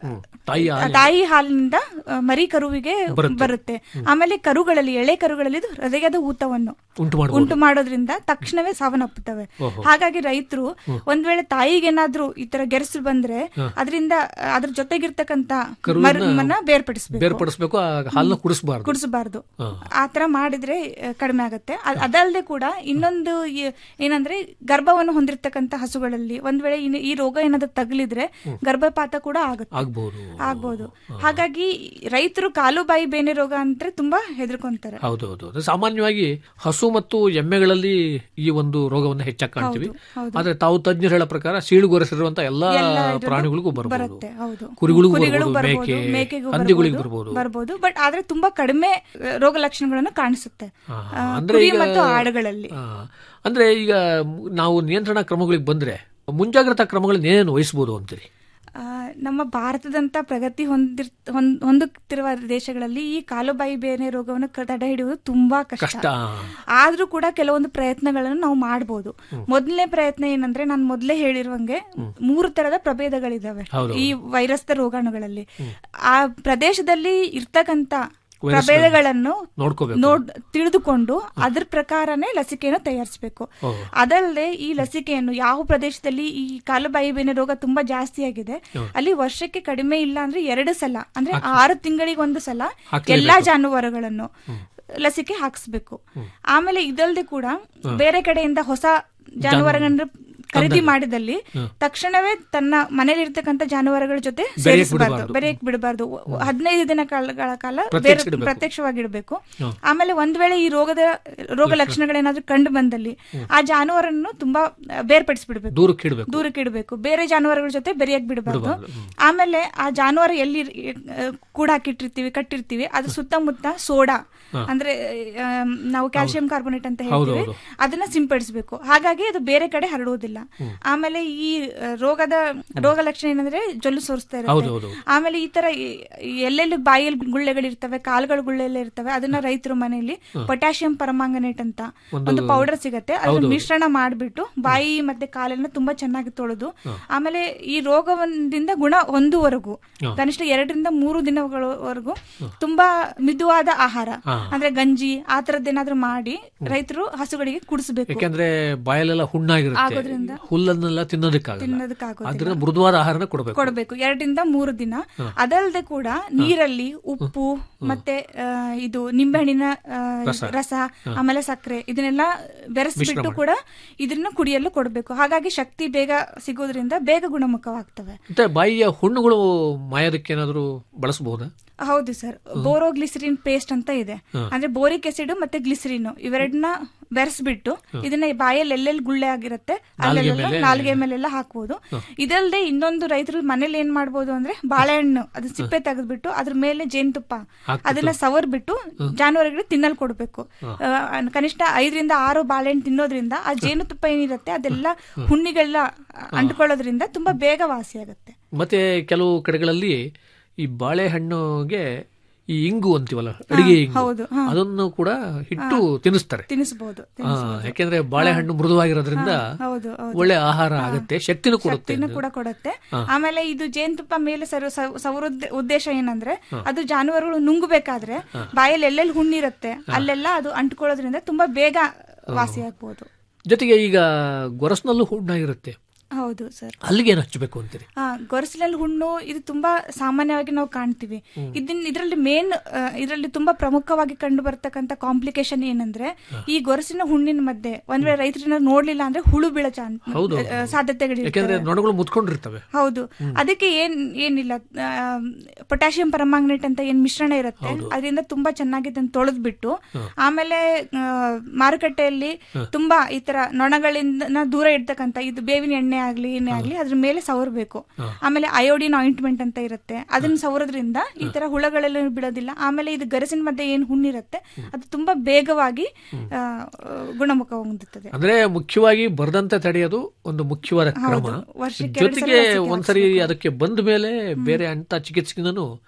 ಹ್ಮ್. ತಾಯಿ ಹಾಲಿನ- ತಾಯಿ ಹಾಲಿನಿಂದ ಆ, ಮರಿ ಕರುವಿಗೆ ಬರುತ್ತೆ. ಬರುತ್ತೆ ಆಮೇಲೆ ಕರುಗಳಲ್ಲಿ ಎಳೆ ಕರುಗಳಲ್ಲಿ ಇದು ಹೃದಯದ ಊತವನ್ನು ಉಂಟು ಮಾಡಬಹುದು ಉಂಟು ಮಾಡೋದ್ರಿಂದ ತಕ್ಷಣವೇ ಸಾವನ್ನಪ್ಪುತ್ತವೆ ಹಾಗಾಗಿ ರೈತರು ಒಂದ್ ವೇಳೆ ತಾಯಿಗೇನಾದ್ರೂ ಈ ತರ ಗೆರಸು ಬಂದ್ರೆ ಅದರಿಂದ ಅದ್ರ ಜೊತೆಗಿರ್ತಕ್ಕಂತ ಮರವನ್ನ ಬೇರ್ಪಡಿಸ್ಬೇಕು ಬೇರ್ಪಡಿಸ್ಬೇಕು ಆ ಹಾಲನ್ನ ಕುಡಿಸಬಾರ್ದು ಕುಡಿಸಬಾರ್ದು ಆತರ ಮಾಡಿದ್ರೆ ಆ, ಕಡಿಮೆ ಆಗುತ್ತೆ ಅದ್- ಅದಲ್ಲದೆ ಕೂಡ ಇನ್ನೊಂದು ಈ- ಏನಂದ್ರೆ ಗರ್ಭವನ್ನು ಹೊಂದಿರತಕ್ಕಂತ ಹಸುಗಳಲ್ಲಿ ಒಂದ್ ವೇಳೆ ಇನ್ನು ಈ ರೋಗ ಏನಾದ್ರು ತಗುಲಿದ್ರೆ ಗರ್ಭಪಾತ ಕೂಡ ಆಗುತ್ತೆ ಆಗ್ಬಹುದು ಆಗ್ಬೋದು ಹಾಗಾಗಿ ರೈತರು ಕಾಲು ಬಾಯಿ ಬೇನೆ ರೋಗ ಅಂದ್ರೆ ತುಂಬಾ ಹೆದರ್ಕೊಂತಾರೆ ಹೌದು ಹೌದು ಅದು ಸಾಮಾನ್ಯವಾಗಿ ಹಸು ಮತ್ತು ಎಮ್ಮೆಗಳಲ್ಲಿ ಈ ಒಂದು ರೋಗವನ್ನು ಹೆಚ್ಚಾಗಿ ಕಾಣ್ತೀವಿ ಹೌದು. ಆದ್ರೆ ತಾವು ತಜ್ಞರು ಹೇಳೋ ಪ್ರಕಾರ ಸೀಳುಗೊರೆಸಿರುವಂತ ಎಲ್ಲಾ ಎಲ್ಲ ಇದ್ರಲ್ಲೂ ಪ್ರಾಣಿಗಳಿಗೂ ಬರಬಹುದು ಬರುತ್ತೆ ಹೌದು ಕುರಿಗಳಿಗೂ ಕುರಿಗಳು ಬರ್ಬೋದು, ಬರ್ಬೋದು, ಮೇಕೆ, ಮೇಕೆಗೂ ಹಂದಿಗಳಿಗೂ ಬರ್ಬೋದು, ಬರ್ಬೋದು. ಬರ್ಬೋದು ಬಟ್ ಆದ್ರೆ ತುಂಬಾ ಕಡಿಮೆ ಆ, ರೋಗ ಲಕ್ಷಣಗಳನ್ನು ಕಾಣಿಸುತ್ತೆ ಆ, ಆ, ಅಂದ್ರೆ ಕುರಿ ಈಗ- ಮತ್ತು ಆಡುಗಳಲ್ಲಿ ಆ, ಅಂದ್ರೆ ಈಗ ನಾವು ನಿಯಂತ್ರಣ ಕ್ರಮಗಳಿಗೆ ಬಂದ್ರೆ ಮುಂಜಾಗ್ರತಾ ಕ್ರಮಗಳನ್ನ ಏನೇನು ವಹಿಸಬಹುದು ಅಂತೀರಿ ಆ, ನಮ್ಮ ಭಾರತದಂತ ಪ್ರಗತಿ ಹೊಂದಿರ್ ಹೊಂದ್- ಹೊಂದುತ್ತಿರುವ ದೇಶಗಳಲ್ಲಿ ಈ ಕಾಲುಬಾಯಿ ಬೇನೆ ರೋಗವನ್ನು ಕ- ತಡೆ ಹಿಡಿಯುವುದು ತುಂಬಾ ಕಷ್ಟ ಕಷ್ಟ ಆದ್ರೂ ಕೂಡ ಕೆಲವೊಂದು ಪ್ರಯತ್ನಗಳನ್ನು ನಾವು ಮಾಡಬಹುದು ಮೊದಲನೇ ಪ್ರಯತ್ನ ಏನಂದ್ರೆ ನಾನು ಮೊದಲೇ ಹೇಳಿರುವಂಗೆ ಮೂರು ತರದ ಪ್ರಭೇದಗಳಿದಾವೆ ಹೌದು. ಈ ವೈರಸ್ ರೋಗಾಣುಗಳಲ್ಲಿ ಆ ಪ್ರದೇಶದಲ್ಲಿ ಇರ್ತಕ್ಕಂತ ಪ್ರಭೇದಗಳನ್ನು ನೋಡ್ಕೋಬೇಕು ನೋಡ್ ತಿಳಿದುಕೊಂಡು ಅದ್ರ ಪ್ರಕಾರನೇ ಲಸಿಕೆಯನ್ನು ತಯಾರಿಸಬೇಕು ಓಹೋ. ಅದಲ್ಲದೆ ಈ ಲಸಿಕೆಯನ್ನು ಯಾವ ಪ್ರದೇಶದಲ್ಲಿ ಈ ಕಾಲುಬಾಯಿ ಬೇನೆ ರೋಗ ತುಂಬಾ ಜಾಸ್ತಿ ಆಗಿದೆ ಅಲ್ಲಿ ವರ್ಷಕ್ಕೆ ಕಡಿಮೆ ಇಲ್ಲ ಅಂದ್ರೆ ಎರಡು ಸಲ ಅಂದ್ರೆ ಆರು ತಿಂಗಳಿಗೆ ಒಂದು ಸಲ ಹಾಕ್ಲೇಬೇಕು. ಎಲ್ಲಾ ಜಾನುವಾರುಗಳನ್ನು ಲಸಿಕೆ ಹಾಕಿಸ್ಬೇಕು ಆಮೇಲೆ ಇದಲ್ಲದೆ ಕೂಡ ಬೇರೆ ಕಡೆಯಿಂದ ಹೊಸ ಜಾನುವಾರುಗಳನ್ನು ಖರೀದಿ ಮಾಡಿದಲ್ಲಿ ತಕ್ಷಣವೇ ತನ್ನ ಮನೇಲಿ ಇರ್ತಕ್ಕಂಥ ಜಾನುವಾರುಗಳ ಜೊತೆ ಸೇರಿಸಬಾರ್ದು ಬಿಡಬಾರ್ದು. ಬೆರೆಯಕ್ ಬಿಡಬಾರ್ದು ಹದಿನೈದು ದಿನ ಕಾಲಗಳ ಕಾಲ ಪ್ರತ್ಯೇಕಿಸಿ ಬೇರೆ ಇಡ್ಬೇಕು. ಪ್ರತ್ಯಕ್ಷವಾಗಿಡಬೇಕು ಆಮೇಲೆ ಒಂದ್ ವೇಳೆ ಈ ರೋಗದ ರೋಗ ಲಕ್ಷಣಗಳೇನಾದ್ರೂ ಕಂಡು ಬಂದಲ್ಲಿ ಆ ಜಾನುವಾರನ್ನು ತುಂಬಾ ಆ, ಬೇರ್ಪಡಿಸ್ಬಿಡ್ಬೇಕು ದೂರಕ್ಕೆ ಇಡಬೇಕು ದೂರಕ್ಕೆ ಇಡಬೇಕು ಬೇರೆ ಜಾನುವಾರುಗಳ ಜೊತೆ ಬೆರೆಯಕ್ ಬಿಡಬಾರ್ದು ಆಮೇಲೆ ಆ ಜಾನುವಾರು ಎಲ್ಲಿ ಆ, ಕೂಡ ಹಾಕಿಟ್ಟಿರ್ತೀವಿ ಕಟ್ಟಿರ್ತೀವಿ ಅದ್ರ ಸುತ್ತಮುತ್ತ ಸೋಡಾ ಅಂದ್ರೆ ಆ, ನಾವು ಕ್ಯಾಲ್ಸಿಯಂ ಕಾರ್ಬೋನೇಟ್ ಅಂತ ಹೇಳ್ತೀವಿ ಹೌದು. ಅದನ್ನ ಸಿಂಪಡಿಸಬೇಕು ಹಾಗಾಗಿ ಅದು ಬೇರೆ ಕಡೆ ಹರಡುವುದಿಲ್ಲ ಆಮೇಲೆ ಈ ಆ, ರೋಗದ ರೋಗ ಲಕ್ಷಣ ಏನಂದ್ರೆ ಜೊಲ್ಲು ಸೋರಿಸ್ತಾ ಹೌದು, ಇರುತ್ತೆ ಹೌದು. ಆಮೇಲೆ ಈ ತರ ಈ- ಎಲ್ಲೆಲ್ಲಿ ಬಾಯಲ್ಲಿ ಗುಳ್ಳೆಗಳಿರ್ತವೆ ಕಾಲುಗಳು ಗುಳ್ಳೆಲ್ಲ ಇರ್ತವೆ ಅದನ್ನ ರೈತರು ಮನೆಯಲ್ಲಿ ಪೊಟ್ಯಾಷಿಯಂ ಪರಮಾಂಗನೇಟ್ ಅಂತ ಒಂದು ಪೌಡರ್ ಸಿಗತ್ತೆ ಅದ್ರ ಮಿಶ್ರಣ ಮಾಡ್ಬಿಟ್ಟು ಬಾಯಿ ಮತ್ತೆ ಕಾಲನ್ನ ತುಂಬಾ ಚೆನ್ನಾಗಿ ತೊಳೆದು ಆಮೇಲೆ ಈ ರೋಗದಿಂದ ಗುಣ ಹೊಂದುವರೆಗೂ ಕನಿಷ್ಠ ಎರಡರಿಂದ ಮೂರು ದಿನಗಳವರೆಗೂ ತುಂಬಾ ಮಿದುವಾದ ಆಹಾರ ಅಂದ್ರೆ ಗಂಜಿ ಆ ತರದ್ದೇನಾದ್ರೂ ಮಾಡಿ ರೈತರು ಹಸುಗಳಿಗೆ ಕುಡಿಸ್ಬೇಕು ಯಾಕೆಂದ್ರೆ ಬಾಯಲ್ಲೆಲ್ಲ ಹುಣ್ಣಾಗಿರುತ್ತೆ ಆಗೋದ್ರಿಂದ ಹುಲ್ಲನ್ನೆಲ್ಲ ತಿನ್ನೋದಕ್ಕಾಗಲ್ಲ ತಿನ್ನೋದಕ್ಕಾಗೋದಿಲ್ಲ. ಅದರಿಂದ ಮೃದುವಾದ ಆಹಾರನ ಕೊಡಬೇಕು ಕೊಡಬೇಕು ಎರಡರಿಂದ ಮೂರು ದಿನ ಅದಲ್ಲದೆ ಕೂಡ ನೀರಲ್ಲಿ ಉಪ್ಪು ಮತ್ತೆ ಆ, ಇದು ನಿಂಬೆಹಣ್ಣಿನ ಆ, ರಸ ಆಮೇಲೆ ಸಕ್ಕರೆ ಇದನ್ನೆಲ್ಲ ಬೆರೆಸ್ಬಿಟ್ಟು ಕೂಡ ಇದನ್ನ ಕುಡಿಯಲು ಕೊಡಬೇಕು ಹಾಗಾಗಿ ಶಕ್ತಿ ಬೇಗ ಸಿಗೋದ್ರಿಂದ ಬೇಗ ಗುಣಮುಖವಾಗ್ತವೆ ಮತ್ತೆ ಬಾಯಿಯ ಹುಣ್ಣುಗಳು ಮಾಯೋದಕ್ಕೆ ಏನಾದರೂ ಬಳಸಬಹುದಾ ಹೌದು ಸರ್ ಬೋರೋಗ್ಲಿಸರಿನ್ ಪೇಸ್ಟ್ ಅಂತ ಇದೆ ಅಂದ್ರೆ ಬೋರಿಕ್ ಆಸಿಡ್ ಮತ್ತೆ ಗ್ಲಿಸರಿನ್ ಇವೆರಡನ್ನ ಬೆರೆಸ್ಬಿಟ್ಟು ಇದನ್ನ ಬಾಯಲ್ಲಿ ಎಲ್ಲೆಲ್ಲಿ ಗುಳ್ಳೆ ಆಗಿರುತ್ತೆ ಅಲ್ಲೆಲ್ಲ ನಾಲ್ಗೆ ಮೇಲೆಲ್ಲ ಹಾಕ್ಬೋದು ಇದಲ್ಲದೆ ಇನ್ನೊಂದು ರೈತರು ಮನೇಲಿ ಏನ್ ಮಾಡ್ಬೋದು ಅಂದ್ರೆ ಬಾಳೆಹಣ್ಣು ಅದು ಸಿಪ್ಪೆ ತೆಗೆದ್ಬಿಟ್ಟು ಅದ್ರ ಮೇಲೆ ಜೇನುತುಪ್ಪ ಅದನ್ನ ಸವರ್ಬಿಟ್ಟು ಜಾನುವಾರುಗಳಿಗೆ ತಿನ್ನಲ್ ಕೊಡ್ಬೇಕು ಆ, ಕನಿಷ್ಠ ಐದರಿಂದ ಆರು ಬಾಳೆಹಣ್ಣು ತಿನ್ನೋದ್ರಿಂದ ಆ ಜೇನುತುಪ್ಪ ಏನಿರುತ್ತೆ ಅದೆಲ್ಲ ಹುಣ್ಣಿಗೆಲ್ಲ ಅಂಟ್ಕೊಳ್ಳೋದ್ರಿಂದ ತುಂಬಾ ಬೇಗ ವಾಸಿಯಾಗುತ್ತೆ ಮತ್ತೆ ಕೆಲವು ಕಡೆಗಳಲ್ಲಿ ಈ ಬಾಳೆಹಣ್ಣುಗೆ ಈ ಇಂಗು ಅಂತೀವಲ್ಲ ಅಡಿಗೆ ಇಂಗು ಹೌದು, ಹಾ. ಅದನ್ನು ಕೂಡ ಹಿಟ್ಟು ತಿನ್ನಿಸ್ತಾರೆ ತಿನ್ನಿಸಬಹುದು ಆ, ಯಾಕೆಂದ್ರೆ ಬಾಳೆಹಣ್ಣು ಮೃದುವಾಗಿರೋದ್ರಿಂದ ಹೌದು ಹೌದು ಒಳ್ಳೆ ಆಹಾರ ಆಗುತ್ತೆ ಶಕ್ತಿನೂ ಕೊಡುತ್ತೆ ಶಕ್ತಿನೂ ಕೂಡ ಕೊಡುತ್ತೆ ಆಮೇಲೆ ಇದು ಜೇನುತುಪ್ಪ ಮೇಲೆ ಸರ್ ಸೌರ ಉದ್ದೇಶ ಏನಂದ್ರೆ ಅದು ಜಾನುವಾರುಗಳು ನುಂಗಬೇಕಾದ್ರೆ ಬಾಯಲ್ಲಿ ಎಲ್ಲೆಲ್ಲಿ ಹುಣ್ಣಿರುತ್ತೆ ಅಲ್ಲೆಲ್ಲ ಅದು ಅಂಟ್ಕೊಳ್ಳೋದ್ರಿಂದ ತುಂಬಾ ಬೇಗ ವಾಸಿ ಆಗ್ಬೋದು ಜೊತೆಗೆ ಈಗ ಗೊರಸ್ನಲ್ಲೂ ಹುಣ್ಣಾಗಿರುತ್ತೆ ಹೌದು ಸರ್ ಅಲ್ಲಿಗೆ ಏನು ಹಚ್ಚಬೇಕು ಅಂತೀರಿ ಆ ಗೊರಸಿನಲ್ಲಿ ಹುಣ್ಣು ಇದು ತುಂಬಾ ಸಾಮಾನ್ಯವಾಗಿ ನಾವು ಕಾಣ್ತೀವಿ ಇದನ್ ಇದರಲ್ಲಿ ಮೇನ್ ಇದರಲ್ಲಿ ತುಂಬಾ ಪ್ರಮುಖವಾಗಿ ಕಂಡು ಬರ್ತಕ್ಕಂತ ಕಾಂಪ್ಲಿಕೇಶನ್ ಏನಂದ್ರೆ ಈ ಗೊರಸಿನ ಹುಣ್ಣಿನ ಮಧ್ಯೆ ಒಂದ್ ವೇಳೆ ರೈತರನ್ನ ನೋಡ್ಲಿಲ್ಲ ಅಂದ್ರೆ ಹುಳು ಬೀಳೋ ಚಾನ್ ಹೌದು. ಸಾಧ್ಯತೆಗಳಿರ್ತವೆ ಯಾಕೆಂದ್ರೆ ನೊಣಗಳು ಮುತ್ಕೊಂಡಿರ್ತವೆ ಹೌದು ಅದಕ್ಕೆ ಏನ್ ಏನಿಲ್ಲ ಪೊಟ್ಯಾಷಿಯಂ ಪರಮಾಂಗನೇಟ್ ಅಂತ ಏನ್ ಮಿಶ್ರಣ ಇರುತ್ತೆ ಅದರಿಂದ ತುಂಬಾ ಚೆನ್ನಾಗಿ ಅದನ್ನ ತೊಳೆದ್ಬಿಟ್ಟು ಆಮೇಲೆ ಆ, ಮಾರುಕಟ್ಟೆಯಲ್ಲಿ ತುಂಬಾ ಈ ತರ ನೊಣಗಳಿಂದ ದೂರ ಇಡ್ತಕ್ಕಂತ ಇದು ಬೇವಿನ ಎಣ್ಣೆ ಆಗ್ಲಿ ಏನೇ ಆಗ್ಲಿ ಅದ್ರ ಮೇಲೆ ಸವರ್ಬೇಕು ಆಮೇಲೆ ಅಯೋಡಿನ್ ಆಯಿಂಟ್ಮೆಂಟ್ ಅಂತ ಇರುತ್ತೆ ಅದನ್ನ ಸವರೋದ್ರಿಂದ ಈ ತರ ಹುಳಗಳೆಲ್ಲ ಬಿಡೋದಿಲ್ಲ ಆಮೇಲೆ ಇದು ಗರಸಿನ ಮಧ್ಯೆ ಏನ್ ಹುಣ್ಣಿರುತ್ತೆ ಅದು ತುಂಬಾ ಬೇಗವಾಗಿ ಆ, ಗುಣಮುಖ ಹೊಂದುತ್ತದೆ ಅಂದ್ರೆ ಮುಖ್ಯವಾಗಿ ಬರದಂತೆ ತಡೆಯೋದು ಒಂದು ಮುಖ್ಯವಾದ ಕ್ರಮ ವರ್ಷಕ್ಕೆ ಎರಡು ಸಲ ಜೊತೆಗೆ ಲಸಿಕೆ ಒಂದ್ಸರಿ ಅದಕ್ಕೆ ಬಂದ ಮೇಲೆ ಬೇರೆ ಅಂತ ಚಿಕಿತ್ಸೆಗೂ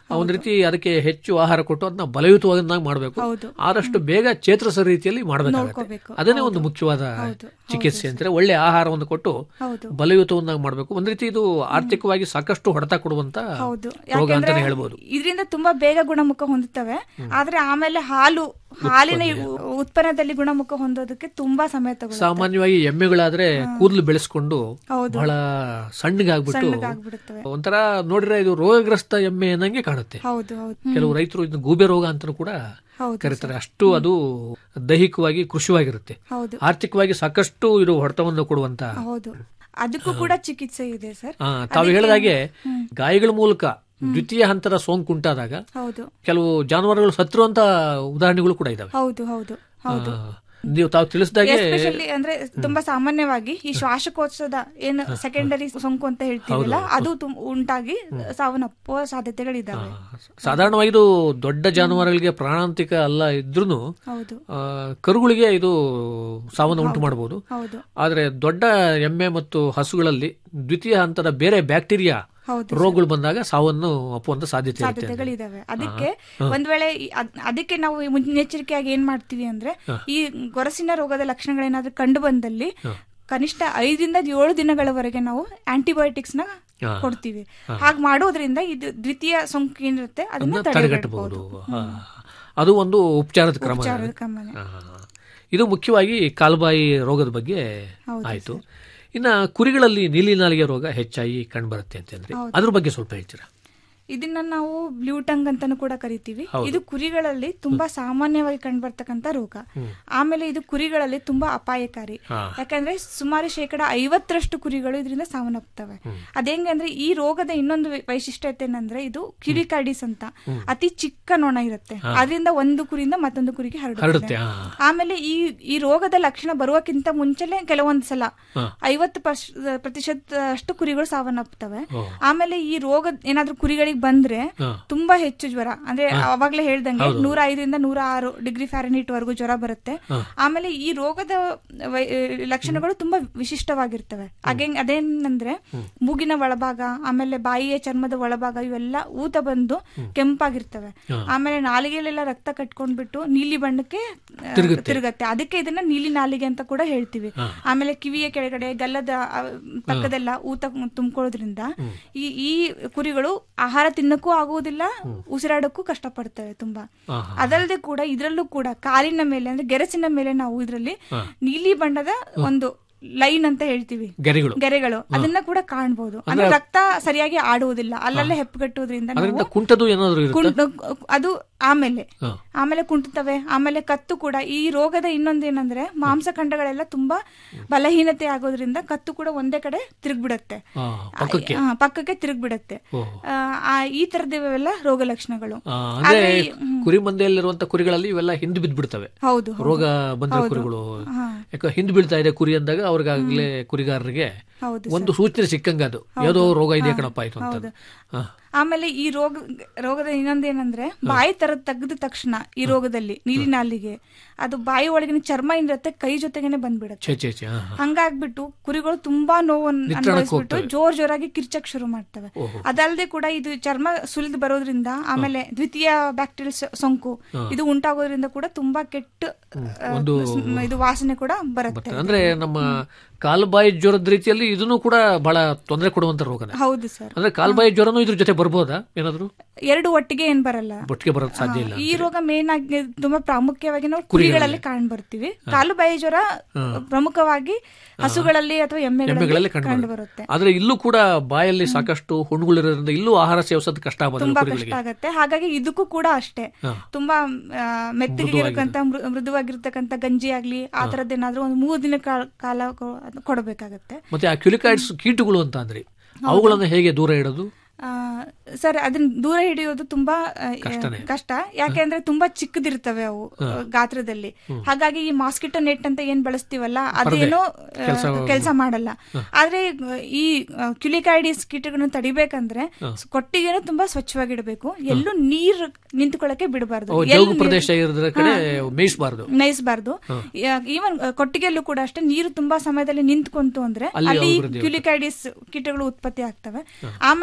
ಒಂದ್ ರೀತಿ ಅದಕ್ಕೆ ಹೆಚ್ಚು ಆಹಾರ ಕೊಟ್ಟು ಅದನ್ನ ಬಲಯುತವಾಗಿ ಮಾಡಬೇಕು ಹೌದು. ಆದಷ್ಟು ಬೇಗ ಚೇತರಿಸೋ ರೀತಿಯಲ್ಲಿ ಮಾಡಬೇಕಾಗುತ್ತೆ ನೋಡ್ಕೋಬೇಕು. ಅದನ್ನೇ ಒಂದು ಮುಖ್ಯವಾದ ಹೌದು. ಚಿಕಿತ್ಸೆ ಅಂತಾರೆ ಒಳ್ಳೆ ಆಹಾರವನ್ನು ಕೊಟ್ಟು ಹೌದು. ಬಲಯುತವನ್ನಾಗಿ ಮಾಡಬೇಕು ಒಂದ್ ರೀತಿ ಇದು ಆರ್ಥಿಕವಾಗಿ ಸಾಕಷ್ಟು ಹೊಡೆತ ಕೊಡುವಂತ ಹೌದು ರೋಗ ಯಾಕೆಂದ್ರೆ ಅಂತಾನೆ ಹೇಳ್ಬೋದು ಇದರಿಂದ ತುಂಬಾ ಬೇಗ ಗುಣಮುಖ ಹೊಂದುತ್ತವೆ ಆದ್ರೆ ಆಮೇಲೆ ಹಾಲು ಹಾಲಿನ ಉತ್ಪನ್ನದಲ್ಲಿ ಗುಣಮುಖ ಹೊಂದೋದಕ್ಕೆ ತುಂಬಾ ಸಮಯ ತಗೊಳ್ಳುತ್ತೆ ಸಾಮಾನ್ಯವಾಗಿ ಎಮ್ಮೆಗಳಾದ್ರೆ ಕೂದಲು ಬೆಳೆಸ್ಕೊಂಡು ಹೌದು. ಬಹಳ ಸಣ್ಣಗಾಗ್ಬಿಟ್ಟು ಸಣ್ಣಗಾಗ್ಬಿಡುತ್ತವೆ. ಒಂಥರ ನೋಡಿದ್ರೆ ಇದು ರೋಗಗ್ರಸ್ತ ಎಮ್ಮೆ ಅನ್ನಂಗೆ ಕಾಣುತ್ತೆ ಹೌದು ಹೌದು ಕೆಲವು ರೈತರು ಇದನ್ನ ಗೂಬೆ ರೋಗ ಅಂತ ಕೂಡ ಹೌದು ಕರೀತಾರೆ ಅಷ್ಟು ಅದು ದೈಹಿಕವಾಗಿ ಕೃಷಿವಾಗಿರುತ್ತೆ ಹೌದು ಆರ್ಥಿಕವಾಗಿ ಸಾಕಷ್ಟು ಇದು ಹೊಡೆತವನ್ನು ಕೊಡುವಂತ ಹೌದು ಅದಕ್ಕೂ ಕೂಡ ಚಿಕಿತ್ಸೆ ಇದೆ ಸರ್ ಆ, ತಾವು ಹೇಳಿದಾಗೆ ಗಾಯಗಳ ಮೂಲಕ ದ್ವಿತೀಯ ಹಂತದ ಸೋಂಕು ಉಂಟಾದಾಗ ಹೌದು ಕೆಲವು ಜಾನುವಾರುಗಳು ಸತ್ತಿರುವಂತ ಉದಾಹರಣೆಗಳು ಕೂಡ ಇದಾವೆ ಹೌದು ಹೌದು ಹೌದು ಆ, ನೀವು ತಾವು ತಿಳಿಸಿದಾಗೆ ಎಸ್ಪೆಷಲಿ ಅಂದ್ರೆ ತುಂಬಾ ಸಾಮಾನ್ಯವಾಗಿ ಈ ಶ್ವಾಸಕೋಶದ ಏನು ಸೆಕೆಂಡರಿ ಸೋಂಕು ಅಂತ ಹೇಳ್ತೀವಲ್ಲ ಅದು ತುಂ- ಉಂಟಾಗಿ ಸಾವನ್ನಪ್ಪುವ ಸಾಧ್ಯತೆಗಳಿದಾವೆ ಸಾಧಾರಣವಾಗಿ ಇದು ದೊಡ್ಡ ಜಾನುವಾರುಗಳಿಗೆ ಪ್ರಾಣಾಂತಿಕ ಅಲ್ಲ ಇದ್ರೂ ಹೌದು ಕರುಗಳಿಗೆ ಇದು ಸಾವನ್ನು ಉಂಟು ಮಾಡಬಹುದು ಹೌದು ಆದ್ರೆ ದೊಡ್ಡ ಎಮ್ಮೆ ಮತ್ತು ಹಸುಗಳಲ್ಲಿ ದ್ವಿತೀಯ ಹಂತದ ಬೇರೆ ಬ್ಯಾಕ್ಟೀರಿಯಾ ಹೌದು ರೋಗಗಳು ಬಂದಾಗ ಸಾವನ್ನು ಅಪ್ಪುವಂತ ಸಾಧ್ಯತೆ ಇರುತ್ತೆ ಸಾಧ್ಯತೆಗಳಿದಾವೆ ಅದಕ್ಕೆ ಒಂದ್ ವೇಳೆ ಈ- ಅದ್- ಅದಕ್ಕೆ ನಾವು ಈ ಮುನ್ನೆಚ್ಚರಿಕೆಯಾಗಿ ಏನ್ ಮಾಡ್ತೀವಿ ಅಂದ್ರೆ ಈ ಗೊರಸಿನ ರೋಗದ ಲಕ್ಷಣಗಳೇನಾದ್ರೂ ಕಂಡು ಬಂದಲ್ಲಿ ಕನಿಷ್ಠ ಐದರಿಂದ ಏಳು ದಿನಗಳವರೆಗೆ ನಾವು ಆಂಟಿಬಯೋಟಿಕ್ಸ್ ನ ಹಾ. ಕೊಡ್ತೀವಿ ಹಾಗೆ ಮಾಡೋದ್ರಿಂದ ಇದು ದ್ವಿತೀಯ ಸೋಂಕು ಏನಿರುತ್ತೆ ಅದನ್ನ ಅದನ್ನ ತಡೆಗಟ್ಟಬಹುದು ತಡೆಗಟ್ಟಬಹುದು ಹಾ. ಅದು ಒಂದು ಉಪಚಾರದ ಕ್ರಮ ಉಪಚಾರದ ಕ್ರಮನೇ. ಹಾ. ಇದು ಮುಖ್ಯವಾಗಿ ಕಾಲ್ಬಾಯಿ ರೋಗದ ಬಗ್ಗೆ ಹೌದು ಆಯ್ತು ಇನ್ನ ಕುರಿಗಳಲ್ಲಿ ನೀಲಿ ನಾಲಿಗೆ ರೋಗ ಹೆಚ್ಚಾಗಿ ಕಂಡುಬರುತ್ತೆ ಅಂತಂದ್ರೆ ಅದ್ರ ಬಗ್ಗೆ ಸ್ವಲ್ಪ ಹೇಳ್ತೀರಾ ಇದನ್ನ ನಾವು ಬ್ಲೂ ಟಂಗ್ ಅಂತಾನು ಕೂಡ ಕರಿತೀವಿ ಇದು ಕುರಿಗಳಲ್ಲಿ ತುಂಬಾ ಸಾಮಾನ್ಯವಾಗಿ ಕಂಡುಬರ್ತಕ್ಕಂತ ರೋಗ ಆಮೇಲೆ ಇದು ಕುರಿಗಳಲ್ಲಿ ತುಂಬಾ ಅಪಾಯಕಾರಿ ಯಾಕಂದ್ರೆ ಸುಮಾರು ಶೇಕಡ ಐವತ್ತರಷ್ಟು ಕುರಿಗಳು ಇದರಿಂದ ಸಾವನ್ನಪ್ತವೆ ಅದೇಂಗೆ ಅಂದ್ರೆ ಈ ರೋಗದ ಇನ್ನೊಂದು ವೈ- ವೈಶಿಷ್ಟ್ಯತೆ ಏನಂದ್ರೆ ಇದು ಕಿರಿಕಾಡಿಸ್ ಅಂತ ಅತಿ ಚಿಕ್ಕ ನೊಣ ಇರುತ್ತೆ ಅದರಿಂದ ಒಂದು ಕುರಿಯಿಂದ ಮತ್ತೊಂದು ಕುರಿಗೆ ಹರಡುತ್ತೆ ಹರಡುತ್ತೆ ಹಾ. ಆಮೇಲೆ ಈ ಈ ರೋಗದ ಲಕ್ಷಣ ಬರುವಕ್ಕಿಂತ ಮುಂಚೆನೆ ಕೆಲವೊಂದು ಸಲ ಐವತ್ತು ಪರ್ಶ- ಪ್ರತಿಶತ ಅಷ್ಟು ಕುರಿಗಳು ಸಾವನ್ನಪ್ತವೆ ಆಮೇಲೆ ಈ ರೋಗ ಏನಾದ್ರೂ ಕುರಿಗಳಿಗೆ ಬಂದ್ರೆ ತುಂಬಾ ಹೆಚ್ಚು ಜ್ವರ ಅಂದ್ರೆ ಅವಾಗ್ಲೇ ಹೇಳ್ದಂಗೆ ನೂರ ಐದರಿಂದ ನೂರ ಆರು ಡಿಗ್ರಿ ಫ್ಯಾರನೀಟ್ ವರೆಗೂ ಜ್ವರ ಬರುತ್ತೆ ಆಮೇಲೆ ಈ ರೋಗದ ವೈ- ಲಕ್ಷಣಗಳು ತುಂಬಾ ವಿಶಿಷ್ಟವಾಗಿರ್ತವೆ ಹಾಗೆ ಅದೇನಂದ್ರೆ ಮೂಗಿನ ಒಳಭಾಗ ಆಮೇಲೆ ಬಾಯಿಯ ಚರ್ಮದ ಒಳಭಾಗ ಇವೆಲ್ಲ ಊತ ಬಂದು ಕೆಂಪಾಗಿರ್ತವೆ ಆಮೇಲೆ ನಾಲಿಗೆಲೆಲ್ಲ ರಕ್ತ ಕಟ್ಕೊಂಡ್ಬಿಟ್ಟು ನೀಲಿ ಬಣ್ಣಕ್ಕೆ ಆ, ತಿರುಗತ್ತೆ ಅದಕ್ಕೆ ಇದನ್ನ ನೀಲಿ ನಾಲಿಗೆ ಅಂತ ಕೂಡ ಹೇಳ್ತೀವಿ ಆಮೇಲೆ ಕಿವಿಯ ಕೆಳಗಡೆ ಗಲ್ಲದ ಆ, ಪಕ್ಕದೆಲ್ಲ ಊತ ತುಂಬಿಕೊಳ್ಳೋದ್ರಿಂದ ಈ ಈ ಕುರಿಗಳು ಆಹಾರ ತಿನ್ನಕ್ಕೂ ಆಗುವುದಿಲ್ಲ ಉಸಿರಾಡಕ್ಕೂ ಕಷ್ಟಪಡ್ತವೆ ತುಂಬಾ ಅದಲ್ಲದೆ ಕೂಡ ಇದರಲ್ಲೂ ಕೂಡ ಕಾಲಿನ ಮೇಲೆ ಅಂದ್ರೆ ಗೆರಸಿನ ಮೇಲೆ ನಾವು ಇದರಲ್ಲಿ ನೀಲಿ ಬಣ್ಣದ ಒಂದು ಲೈನ್ ಅಂತ ಹೇಳ್ತೀವಿ ಗೆರೆಗಳು ಗೆರೆಗಳು ಅದನ್ನ ಕೂಡ ಕಾಣ್ಬೋದು ಅಂದ್ರೆ ರಕ್ತ ಸರಿಯಾಗಿ ಆಡುವುದಿಲ್ಲ ಅಲ್ಲಲ್ಲೇ ಹೆಪ್ಪುಗಟ್ಟುವುದರಿಂದ ಅದರಿಂದ ನಾವು ಕುಂಟದು ಏನಾದ್ರು ಇರುತ್ತೆ ಕುಂಟ್- ಅದು ಆಮೇಲೆ ಆಮೇಲೆ ಕುಂಟುತ್ತವೆ ಆಮೇಲೆ ಕತ್ತು ಕೂಡ ಈ ರೋಗದ ಇನ್ನೊಂದೇನಂದ್ರೆ ಮಾಂಸಖಂಡಗಳೆಲ್ಲ ತುಂಬಾ ಬಲಹೀನತೆ ಆಗೋದ್ರಿಂದ ಕತ್ತು ಕೂಡ ಒಂದೇ ಕಡೆ ತಿರುಗ್ಬಿಡತ್ತೆ ಆ, ಪಕ್ಕಕ್ಕೆ ಆ, ಪಕ್ಕಕ್ಕೆ ತಿರುಗ್ಬಿಡತ್ತೆ ಆ, ಆ, ಈ ತರದಿವೆಲ್ಲ ರೋಗ ಲಕ್ಷಣಗಳು ಆ, ಅಂದ್ರೆ ಕುರಿ ಮಂದೆಯಲ್ಲಿರುವಂತ ಕುರಿಗಳಲ್ಲಿ ಇವೆಲ್ಲ ಹಿಂದೆ ಬಿದ್ದ್ಬಿಡ್ತವೆ ಹೌದು ರೋಗ ಬಂದಿರೋ ಕುರಿಗಳು ಯಾಕೆ ಹಿಂದೆ ಬೀಳ್ತಾ ಇದೆ ಕುರಿ ಅಂದಾಗ ಅವ್ರಿಗಾಗ್ಲೇ ಕುರಿಗಾರರಿಗೆ ಹೌದು ಒಂದು ಸೂಚನೆ ಸಿಕ್ಕಂಗ ಅದು ಯಾವುದೋ ರೋಗ ಇದೆ ಕಣಪ್ಪ ಆಯ್ತು ಅಂತ ಹಾ. ಆಮೇಲೆ ಈ ರೋಗ ರೋಗದ ಇನ್ನೊಂದೇನಂದ್ರೆ ಬಾಯಿ ತರ ತೆಗೆದ ತಕ್ಷಣ ಈ ರೋಗದಲ್ಲಿ ನೀಲಿ ನಾಲಿಗೆ ಅದು ಬಾಯಿ ಒಳಗಿನ ಚರ್ಮ ಏನಿರುತ್ತೆ ಕೈ ಜೊತೆಗೇನೆ ಬಂದ್ಬಿಡತ್ತೆ ಛೇ ಛೇ ಛೇ ಹಾ, ಹಾ. ಹಂಗಾಗ್ಬಿಟ್ಟು ಕುರಿಗಳು ತುಂಬಾ ನೋವನ್ನು ನಿತ್ರಾಣಕ್ಕೆ ಅನುಭವಿಸ್ಬಿಟ್ಟು ಹೋಗ್ತವೆ. ಜೋರ್ ಜೋರಾಗಿ ಕಿರ್ಚಕ್ ಶುರು ಮಾಡ್ತವೆ ಅದಲ್ಲದೆ ಕೂಡ ಇದು ಚರ್ಮ ಸುಲಿದು ಬರೋದ್ರಿಂದ ಆಮೇಲೆ ದ್ವಿತೀಯ ಬ್ಯಾಕ್ಟೀರಿಯಲ್ ಸೋಂಕು ಇದು ಉಂಟಾಗೋದ್ರಿಂದ ಕೂಡ ತುಂಬಾ ಕೆಟ್ಟ ಆ, ಒಂದು ಸ್- ಇದು ವಾಸನೆ ಕೂಡ ಬರುತ್ತೆ ಅಂದ್ರೆ ನಮ್ಮ ಕಾಲ್ಬಾಯಿ ಜ್ವರದ ರೀತಿಯಲ್ಲಿ ಇದನ್ನು ಕೂಡ ಬಹಳ ತೊಂದರೆ ಕೊಡುವಂತ ರೋಗನೇ ಹೌದು ಸರ್ ಅಂದ್ರೆ ಕಾಲ್ಬಾಯಿ ಜ್ವರನೂ ಇದ್ರ ಜೊತೆ ಬರ್ಬೋದಾ ಏನಾದ್ರು ಎರಡು ಒಟ್ಟಿಗೆ ಏನ್ ಬರಲ್ಲ ಬೊಟ್ಟಿಗೆ ಬರೋದು ಸಾಧ್ಯ ಇಲ್ಲ ಈ ರೋಗ ಮೇನ್ ಆಗಿ ತುಂಬಾ ಪ್ರಾಮುಖ್ಯವಾಗಿ ನಾವು ಕುರಿಗಳಲ್ಲಿ ಕಾಣ್ ಬರ್ತೀವಿ ಕಾಲು ಬಾಯಿ ಜ್ವರ ಪ್ರಮುಖವಾಗಿ ಹಸುಗಳಲ್ಲಿ ಅಥವಾ ಎಮ್ಮೆಗಳಲ್ಲಿ ಎಮ್ಮೆಗಳಲ್ಲಿ ಕಂಡು ಕಂಡು ಬರುತ್ತೆ ಆದ್ರೆ ಇಲ್ಲೂ ಕೂಡ ಬಾಯಲ್ಲಿ ಸಾಕಷ್ಟು ಹುಣ್ಣುಗಳಿರೋದ್ರಿಂದ ಇಲ್ಲೂ ಆಹಾರ ಸೇವಿಸೋದು ಕಷ್ಟ ಆಗೋದಿಲ್ಲ ತುಂಬಾ ಕಷ್ಟ ಕುರಿಗಳಿಗೆ ಆಗತ್ತೆ ಹಾಗಾಗಿ ಇದಕ್ಕೂ ಕೂಡ ಅಷ್ಟೇ ತುಂಬಾ ಆ, ಮೆತ್ತಗಿರ್ತಕ್ಕಂತ ಮೃ- ಮೃದುವಾಗಿರ್ತಕ್ಕಂತ ಗಂಜಿ ಆಗ್ಲಿ ಆ ತರದ್ದೇನಾದ್ರೂ ಒಂದು ಮೂರು ದಿನ ಕಾಲ ಕಾಲ ಕೊ- ಅದ್ನ ಕೊಡಬೇಕಾಗತ್ತೆ ಮತ್ತೆ ಆ ಕ್ಯುಲಿಕಾಯ್ಡ್ಸ್ ಕೀಟಗಳು ಅಂತ ಅಂದ್ರೆ ಅವುಗಳನ್ನ ಹೇಗೆ ದೂರ ಇಡೋದು ಆ, ಸರ್ ಅದನ್ನ ದೂರ ಹಿಡಿಯೋದು ತುಂಬಾ ಆ, ಕಷ್ಟ ಯಾಕೆಂದ್ರೆ ತುಂಬಾ ಚಿಕ್ಕದಿರ್ತವೆ ಅವು ಗಾತ್ರದಲ್ಲಿ ಹಾಗಾಗಿ ಈ ಮಾಸ್ಕಿಟೋ ನೆಟ್ ಅಂತ ಏನ್ ಬಳಸ್ತೀವಲ್ಲ ಅದೇನೋ ಕೆಲಸ ಮಾಡಲ್ಲ ಆದ್ರೆ ಈ ಕ್ಯುಲಿಕೈಡಿಸ್ ಕೀಟಗಳನ್ನ ತಡಿಬೇಕಂದ್ರೆ ಕೊಟ್ಟಿಗೆನೂ ತುಂಬಾ ಸ್ವಚ್ಛವಾಗಿಡಬೇಕು ಎಲ್ಲೂ ನೀರ್ ನಿಂತ್ಕೊಳ್ಳಕ್ಕೆ ಬಿಡಬಾರ್ದು ಅವು ಜೋಗು ಪ್ರದೇಶ ಇರೋದ್ರ ಕಡೆ ಮೇಯಿಸಬಾರ್ದು ನಯಿಸಬಾರ್ದು ಈವನ್ ಕೊಟ್ಟಿಗೆಯಲ್ಲೂ ಕೂಡ ಅಷ್ಟೇ ನೀರು ತುಂಬಾ ಸಮಯದಲ್ಲಿ ನಿಂತ್ಕೊಂತು ಅಂದ್ರೆ ಅಲ್ಲಿ ಅಲ್ಲಿ ಅಭಿವೃದ್ಧಿ ಕ್ಯುಲಿಕೈಡಿಸ್ ಕೀಟಗಳು ಉತ್ಪತ್ತಿ ಆಗ್ತವೆ ಆಮೇಲೆ ಆ,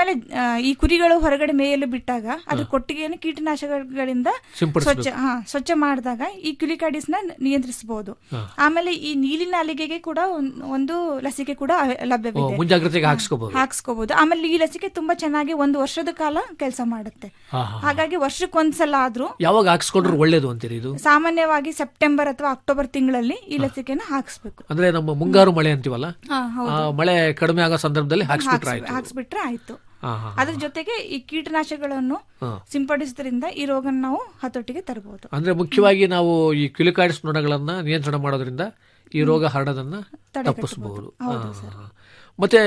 ಈ ಕುರಿಗಳು ಹೊರಗಡೆ ಮೇಯಲು ಬಿಟ್ಟಾಗ ಅದ್ರ ಕೊಟ್ಟಿಗೆಯನ್ನು ಕೀಟನಾಶಕಗಳಿಂದ ಸಿಂಪಡಿಸ್ಬೇಕು. ಸ್ವಚ್ಛ ಹಾ ಸ್ವಚ್ಛ ಮಾಡಿದಾಗ ಈ ಕ್ಯುಲಿಕಾಡಿಸ್ ನ ನಿಯಂತ್ರಿಸಬಹುದು ಆಮೇಲೆ ಈ ನೀಲಿ ನಾಲಿಗೆಗೆ ಕೂಡ ಒಂದ್- ಒಂದು ಲಸಿಕೆ ಕೂಡ ಅವೆ- ಓ, ಲಭ್ಯವಿದೆ ಮುಂಜಾಗ್ರತೆಗೆ ಹಾಕ್ಸ್ಕೋಬಹುದು ಹಾಕ್ಸ್ಕೋಬಹುದು ಆಮೇಲೆ ಈ ಲಸಿಕೆ ತುಂಬಾ ಚೆನ್ನಾಗಿ ಒಂದು ವರ್ಷದ ಕಾಲ ಕೆಲಸ ಮಾಡುತ್ತೆ ಹಾ, ಹಾ. ಹಾಗಾಗಿ ವರ್ಷಕ್ಕೊಂದ್ಸಲ ಆದ್ರೂ ಯಾವಾಗ ಹಾಕ್ಸ್ಕೊಂಡ್ರೆ ಒಳ್ಳೇದು ಅಂತೀರಿ ಇದು ಸಾಮಾನ್ಯವಾಗಿ ಸೆಪ್ಟೆಂಬರ್ ಅಥವಾ ಅಕ್ಟೋಬರ್ ತಿಂಗಳಲ್ಲಿ ಈ ಲಸಿಕೆನ ಹಾಕ್ಸ್ಬೇಕು ಅಂದ್ರೆ ನಮ್ಮ ಮುಂಗಾರು ಮಳೆ ಅಂತೀವಲ್ಲ ಹಾ, ಹೌದು. ಆ ಮಳೆ ಕಡಿಮೆ ಆಗೋ ಸಂದರ್ಭದಲ್ಲಿ ಹಾಕ್ಸ್ಬಿಟ್ರೆ ಹಾಕ್ಸ್- ಆಯ್ತು ಹಾಕ್ಸ್ಬಿಟ್ರೆ ಆಯ್ತು ಹಾ, ಹಾ, ಅದ್ರ ಜೊತೆಗೆ ಈ ಕೀಟನಾಶಕಗಳನ್ನು ಹಾ. ಸಿಂಪಡಿಸೋದ್ರಿಂದ ಈ ರೋಗ ನಾವು ಹತೋಟಿಗೆ ತರಬಹುದು ಅಂದ್ರೆ ಮುಖ್ಯವಾಗಿ ನಾವು ಈ ಕ್ಯುಲಿಕಾಯ್ಡ್ಸ್ ನೊಣಗಳನ್ನ ನಿಯಂತ್ರಣ ಮಾಡೋದ್ರಿಂದ ಈ ರೋಗ ಹರಡೋದನ್ನ ತಪ್ಪಿಸಬಹುದು ಹೌದು ಮತ್ತೆ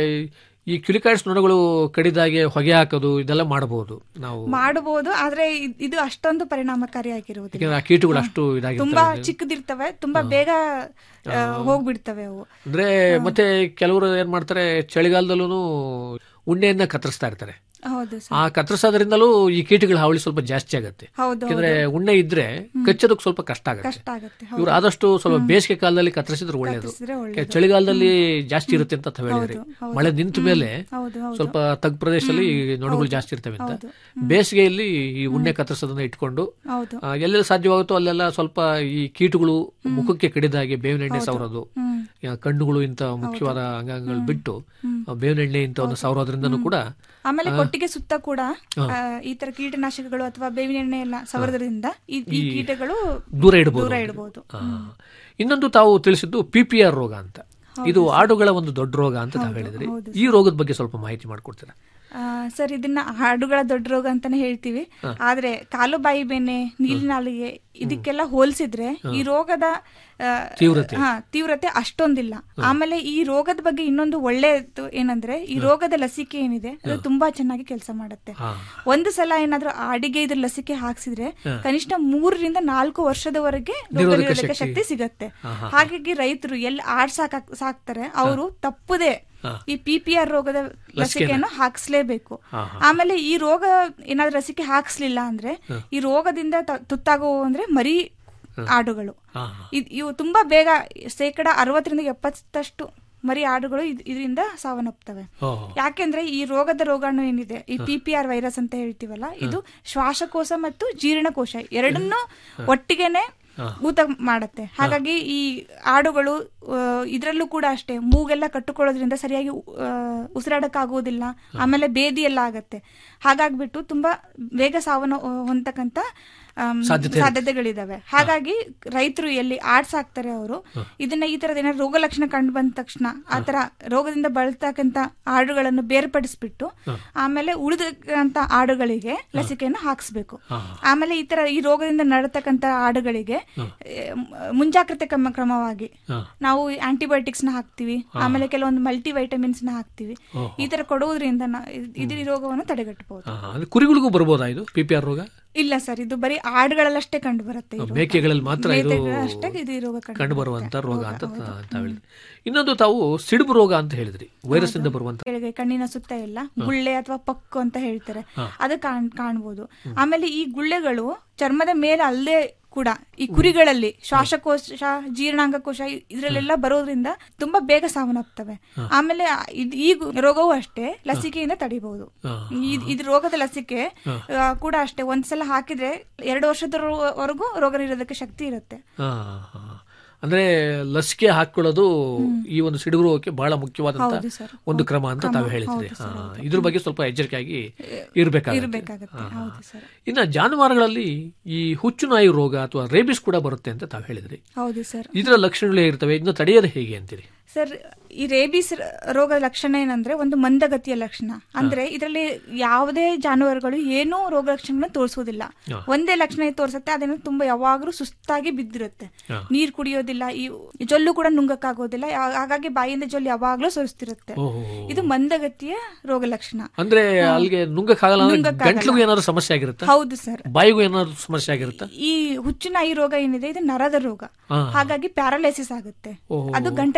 ಈ ಕ್ಯುಲಿಕಾಯ್ಡ್ಸ್ ನೊಣಗಳು ಕಡಿದಾಗೆ ಹೊಗೆ ಹಾಕೋದು ಇದೆಲ್ಲ ಮಾಡಬಹುದು ನಾವು ಮಾಡಬಹುದು ಆದ್ರೆ ಇದ್- ಇದು ಅಷ್ಟೊಂದು ಪರಿಣಾಮಕಾರಿಯಾಗಿರುವುದಿಲ್ಲ ಯಾಕಂದ್ರೆ ಆ ಕೀಟಗಳು ಅಷ್ಟು ತುಂಬಾ ಇದಾಗಿರ್ತವೆ ಚಿಕ್ಕದಿರ್ತವೆ ತುಂಬಾ ಬೇಗ ಆ, ಹೋಗ್ಬಿಡ್ತವೆ ಅವು ಅಂದ್ರೆ ಮತ್ತೆ ಕೆಲವರು ಏನ್ ಮಾಡ್ತಾರೆ ಚಳಿಗಾಲದಲ್ಲೂ ಉಣ್ಣೆಯನ್ನ ಕತ್ತರಿಸ್ತಾ ಇರ್ತಾರೆ ಹೌದು ಸರ್ ಆ ಕತ್ತರಿಸೋದ್ರಿಂದಲೂ ಈ ಕೀಟಗಳ ಹಾವಳಿ ಸ್ವಲ್ಪ ಜಾಸ್ತಿ ಆಗುತ್ತೆ ಹೌದು ಯಾಕಂದ್ರೆ ಉಣ್ಣೆ ಇದ್ರೆ ಕಚ್ಚೋದಕ್ಕೆ ಸ್ವಲ್ಪ ಕಷ್ಟ ಆಗುತ್ತೆ ಕಷ್ಟ ಆಗುತ್ತೆ ಇವ್ರು ಆದಷ್ಟು ಸ್ವಲ್ಪ ಬೇಸಿಗೆ ಕಾಲದಲ್ಲಿ ಕತ್ತರಿಸಿದ್ರೆ ಒಳ್ಳೇದು ಕತ್ತರಿಸಿದ್ರೆ ಒಳ್ಳೇದು. ಯಾಕೆ ಚಳಿಗಾಲದಲ್ಲಿ ಜಾಸ್ತಿ ಇರುತ್ತೆ ಅಂತ ತಾವ್ ಹೇಳಿದ್ರಿ ಹೌದು, ಹೌದು. ಮಳೆ ನಿಂತ ಮೇಲೆ ಹೌದು ಹೌದು ಸ್ವಲ್ಪ ತಗ್ಗು ಪ್ರದೇಶದಲ್ಲಿ ಈ ನೊಣಗಳು ಜಾಸ್ತಿ ಇರ್ತವೆ ಅಂತ ಹೌದು. ಬೇಸಿಗೆಯಲ್ಲಿ ಈ ಉಣ್ಣೆ ಕತ್ತರಿಸೋದನ್ನ ಇಟ್ಕೊಂಡು ಹೌದು ಆ, ಎಲ್ಲೆಲ್ಲಿ ಸಾಧ್ಯವಾಗುತ್ತೋ ಅಲ್ಲೆಲ್ಲ ಸ್ವಲ್ಪ ಈ ಕೀಟಗಳು ಮುಖಕ್ಕೆ ಕಡಿದಾಗೆ ಬೇವಿನ ಎಣ್ಣೆ ಸವರೋದು ಹ್ಮ್ ಯಾ, ಕಣ್ಣುಗಳು ಇಂತ ಮುಖ್ಯವಾದ ಅಂಗಾಂಗಗಳು ಬಿಟ್ಟು ಆ, ಬೇವಿನ ಎಣ್ಣೆ ಇಂಥವನ್ನು ಸವರೋದ್ರಿಂದನೂ ಕೂಡ ಆಮೇಲೆ ಕೊಟ್ಟಿಗೆ ಸುತ್ತ ಕೂಡ ಆ, ಈ ತರ ಕೀಟನಾಶಕಗಳು ಅಥವಾ ಬೇವಿನ ಎಣ್ಣೆ ಎಲ್ಲ ಸವರದ್ರಿಂದ ಈ ಈ ಕೀಟಗಳು ದೂರ ಇಡಬಹುದು ದೂರ ಇಡಬಹುದು ಇನ್ನೊಂದು ತಾವು ತಿಳಿಸಿದ್ದು ಪಿ ಪಿ ಆರ್ ರೋಗ ಅಂತ ಇದು ಆಡುಗಳ ಒಂದು ದೊಡ್ಡ ರೋಗ ಅಂತ ತಾವು ಹೇಳಿದ್ರಿ ಈ ರೋಗದ ಬಗ್ಗೆ ಸ್ವಲ್ಪ ಮಾಹಿತಿ ಮಾಡ್ಕೊಡ್ತೀರಾ ಸರ್ ಇದನ್ನ ಹಾಡುಗಳ ದೊಡ್ಡ ರೋಗ ಅಂತಾನೆ ಹೇಳ್ತೀವಿ ಆದ್ರೆ ಕಾಲು ಬಾಯಿ ಬೆನೆ ನೀಲಿ ನಾಲಿಗೆ ಇದಕ್ಕೆಲ್ಲ ಹೋಲಿಸಿದ್ರೆ ಈ ರೋಗದ ಆ, ತೀವ್ರತೆ. ಹಾ ತೀವ್ರತೆ ಅಷ್ಟೊಂದಿಲ್ಲ ಆಮೇಲೆ ಈ ರೋಗದ ಬಗ್ಗೆ ಇನ್ನೊಂದು ಒಳ್ಳೆಯದು ಏನಂದ್ರೆ ಈ ರೋಗದ ಲಸಿಕೆ ಏನಿದೆ ಅದು ತುಂಬಾ ಚೆನ್ನಾಗಿ ಕೆಲಸ ಮಾಡುತ್ತೆ ಹಾ. ಒಂದು ಸಲ ಏನಾದ್ರೂ ಆಡಿಗೆ ಇದ್ರ ಲಸಿಕೆ ಹಾಕ್ಸಿದ್ರೆ ಕನಿಷ್ಠ ಮೂರರಿಂದ ನಾಲ್ಕು ವರ್ಷದವರೆಗೆ ರೋಗ ನಿರೋಧಕ ನಿರೋಧಕ ಶಕ್ತಿ. ಶಕ್ತಿ ಸಿಗತ್ತೆ ಹಾಗಾಗಿ ರೈತರು ಎಲ್ಲಿ ಆಡ್ ಸಾಕ್ ಸಾಕ್ತಾರೆ ಅವರು ತಪ್ಪದೆ ಈ ಪಿ ಪಿ ಆರ್ ರೋಗದ ಲಸಿಕೆಯನ್ನು ಹಾಕ್ಸ್ಲೇಬೇಕು ಆಮೇಲೆ ಈ ರೋಗ ಏನಾದ್ರೂ ಲಸಿಕೆ ಹಾಕ್ಸ್ಲಿಲ್ಲ ಅಂದ್ರೆ ಈ ರೋಗದಿಂದ ತ- ತುತ್ತಾಗುವ ಅಂದ್ರೆ ಮರಿ ಆಡುಗಳು ಹಾ, ಇದ್- ಇವು ತುಂಬಾ ಬೇಗ ಶೇಕಡ ಅರವತ್ತರಿಂದ ಎಪ್ಪತ್ತಷ್ಟು ಮರಿ ಆಡುಗಳು ಇದ್- ಇದರಿಂದ ಸಾವನ್ನಪ್ಪುತ್ತವೆ ಓಹೋ. ಯಾಕೆಂದ್ರೆ ಈ ರೋಗದ ರೋಗಾಣು ಏನಿದೆ ಈ ಪಿ ಪಿ ಆರ್ ವೈರಸ್ ಅಂತ ಹೇಳ್ತೀವಲ್ಲ ಇದು ಶ್ವಾಸಕೋಶ ಮತ್ತು ಜೀರ್ಣಕೋಶ ಎರಡನ್ನೂ ಒಟ್ಟಿಗೆನೆ ಊತ ಮಾಡತ್ತೆ ಹಾಗಾಗಿ ಈ ಆಡುಗಳು ಇದರಲ್ಲೂ ಕೂಡ ಅಷ್ಟೇ ಮೂಗೆಲ್ಲ ಕಟ್ಟುಕೊಳ್ಳೋದ್ರಿಂದ ಸರಿಯಾಗಿ ಆ, ಉಸಿರಾಡಕ್ಕಾಗುವುದಿಲ್ಲ ಆಮೇಲೆ ಬೇದಿ ಎಲ್ಲ ಆಗತ್ತೆ ಹಾಗಾಗ್ಬಿಟ್ಟು ತುಂಬಾ ಬೇಗ ಸಾವನ್ನ ಹೊಂದತಕ್ಕಂತ ಆಮ್, ಸಾಧ್ಯತೆ ಇರುತ್ತೆ. ಸಾಧ್ಯತೆಗಳಿದಾವೆ ಹಾಗಾಗಿ ರೈತರು ಎಲ್ಲಿ ಆಡ್ಸ್ ಹಾಕ್ತಾರೆ ಅವರು ಇದನ್ನ ಈ ತರದ ಏನಾದ್ರು ರೋಗ ಲಕ್ಷಣ ಕಂಡು ಬಂದ ತಕ್ಷಣ ಆ ತರ ರೋಗದಿಂದ ಬಳತಕ್ಕಂತ ಆಡುಗಳನ್ನು ಬೇರ್ಪಡಿಸ್ಬಿಟ್ಟು ಆಮೇಲೆ ಉಳಿದಂತ ಆಡುಗಳಿಗೆ ಲಸಿಕೆಯನ್ನು ಹಾಕ್ಸ್ಬೇಕು ಆಮೇಲೆ ಈ ತರ ಈ ರೋಗದಿಂದ ನಡತಕ್ಕಂತ ಆಡುಗಳಿಗೆ ಏ, ಮ್- ಮುಂಜಾಗ್ರತೆ ಕ್ರಮ ಕ್ರಮವಾಗಿ ನಾವು ಆಂಟಿಬಯೋಟಿಕ್ಸ್ ನ ಹಾಕ್ತಿವಿ ಆಮೇಲೆ ಕೆಲವೊಂದು ಮಲ್ಟಿ ವೈಟಮಿನ್ಸ್ ನ ಹಾಕ್ತಿವಿ ಈ ತರ ಕೊಡುವುದರಿಂದ ನಾ- ಇದ್- ಇದು ಈ ರೋಗವನ್ನು ತಡೆಗಟ್ಟಬಹುದು ಹಾ, ಅಂದ್ರೆ ಕುರಿಗಳಿಗೂ ಬರ್ಬೋದಾ ಇದು ಪಿ ಪಿ ಆರ್ ರೋಗ ಇಲ್ಲ ಸರ್ ಇದು ಬರೀ ಆಡುಗಳಲ್ಲಷ್ಟೇ ಕಂಡು ಬರುತ್ತೆ ಈ ರೋಗ. ಮೇಕೆಗಳಲ್ಲಿ ಮಾತ್ರ ಇದು ಮೇಕೆಗಳಷ್ಟೇ ಇದು ಈ ರೋಗ ಕಂಡು ಕಂಡು ಬರುವಂತ ರೋಗ ಅಂತ ತಾವು ಹೇಳಿದ್ರಿ ಇನ್ನೊಂದು ತಾವು ಸಿಡುಬು ರೋಗ ಅಂತ ಹೇಳಿದ್ರಿ ವೈರಸ್ ಇಂದ ಬರುವಂತ ಕೆಳಗೆ ಕಣ್ಣಿನ ಸುತ್ತ ಎಲ್ಲ ಗುಳ್ಳೆ ಅಥವಾ ಪಕ್ಕು ಅಂತ ಹೇಳ್ತಾರೆ ಅದು ಕಾಣ್ ಕಾಣ್ಬೋದು ಆಮೇಲೆ ಈ ಗುಳ್ಳೆಗಳು ಚರ್ಮದ ಮೇಲೆ ಅಲ್ಲದೆ ಕೂಡ ಈ ಕುರಿಗಳಲ್ಲಿ ಶ್ವಾಸಕೋಶ ಜೀರ್ಣಾಂಗಕೋಶ ಇದರಲ್ಲೆಲ್ಲ ಬರೋದ್ರಿಂದ ತುಂಬಾ ಬೇಗ ಸಾವನ್ನಪ್ತವೆ ಆಮೇಲೆ ಇದ್- ಈ ಗು- ರೋಗವೂ ಅಷ್ಟೇ ಲಸಿಕೆಯಿಂದ ತಡಿಬಹುದು ಇದು ರೋಗದ ಲಸಿಕೆ ಆ, ಕೂಡ ಅಷ್ಟೇ ಒಂದ್ಸಲ ಹಾಕಿದ್ರೆ ಎರಡು ವರ್ಷದವರೆಗೂ ರೋಗ ನಿರೋಧಕ ಶಕ್ತಿ ಇರುತ್ತೆ ಹಾ, ಹಾ. ಅಂದ್ರೆ ಲಸಿಕೆ ಹಾಕೊಳ್ಳೋದು ಈ ಒಂದು ಸಿಡುಬು ರೋಗಕ್ಕೆ ಬಹಳ ಮುಖ್ಯವಾದಂತ ಹೌದು ಸರ್. ಒಂದು ಕ್ರಮ ಅಂತ ತಾವು ಹೇಳಿದ್ರಿ ಹಾ, ಇದ್ರ ಬಗ್ಗೆ ಸ್ವಲ್ಪ ಎಚ್ಚರಿಕೆಯಾಗಿ ಇರ್ಬೇಕಾಗುತ್ತೆ ಇರ್ಬೇಕಾಗತ್ತೆ ಹೌದು ಸರ್ ಇನ್ನ ಜಾನುವಾರುಗಳಲ್ಲಿ ಈ ಹುಚ್ಚು ನಾಯಿ ರೋಗ ಅಥವಾ ರೇಬಿಸ್ ಕೂಡ ಬರುತ್ತೆ ಅಂತ ತಾವು ಹೇಳಿದ್ರಿ ಹೌದು ಸರ್ ಇದರ ಲಕ್ಷಣಗಳು ಹೇಗಿರ್ತವೆ ಇದನ್ನ ತಡೆಯೋದು ಹೇಗೆ ಅಂತೀರಿ ಸರ್ ಈ ರೇಬಿಸ್ ರ- ರೋಗದ ಲಕ್ಷಣ ಏನಂದ್ರೆ ಒಂದು ಮಂದಗತಿಯ ಲಕ್ಷಣ ಅಂದ್ರೆ ಇದರಲ್ಲಿ ಯಾವುದೇ ಜಾನುವಾರುಗಳು ಏನೂ ರೋಗ ಲಕ್ಷಣಗಳನ್ನ ತೋರಿಸುವುದಿಲ್ಲ ಒಂದೇ ಲಕ್ಷಣ ತೋರಿಸುತ್ತೆ ಅದೇನೋ ತುಂಬಾ ಯಾವಾಗ್ಲೂ ಸುಸ್ತಾಗಿ ಬಿದ್ದಿರುತ್ತೆ ನೀರ್ ಕುಡಿಯೋದಿಲ್ಲ ಈ ಜೊಲ್ಲು ಕೂಡ ನುಂಗಕ್ಕಾಗೋದಿಲ್ಲ ಯಾ- ಹಾಗಾಗಿ ಬಾಯಿಂದ ಜೊಲ್ಲು ಯಾವಾಗ್ಲೂ ಸೋರಿಸ್ತಿರುತ್ತೆ ಓಹೋ ಇದು ಮಂದಗತಿಯ ರೋಗ ಲಕ್ಷಣ ಅಂದ್ರೆ ಅಲ್ಲಿಗೆ ನುಂಗಕ್ಕಾಗಲ್ಲ ಅಂದ್ರೆ ನುಂಗಕ್ಕಾಗಲ್ಲ. ಗಂಟ್ಲಿಗೂ ಏನಾದ್ರು ಸಮಸ್ಯೆ ಆಗಿರುತ್ತಾ ಹೌದು ಸರ್ ಬಾಯಿಗೂ ಏನಾದ್ರು ಸಮಸ್ಯೆ ಆಗಿರುತ್ತಾ ಈ ಹುಚ್ಚುನಾಯಿ ರೋಗ ಏನಿದೆ ಇದು ನರದ ರೋಗ ಹಾ. ಹಾಗಾಗಿ ಪ್ಯಾರಾಲೈಸಿಸ್ ಆಗುತ್ತೆ ಓಹೋ. ಅದು ಗಂಟಲಿನ ಪ್ಯಾರಾಲೈಸಿಸ್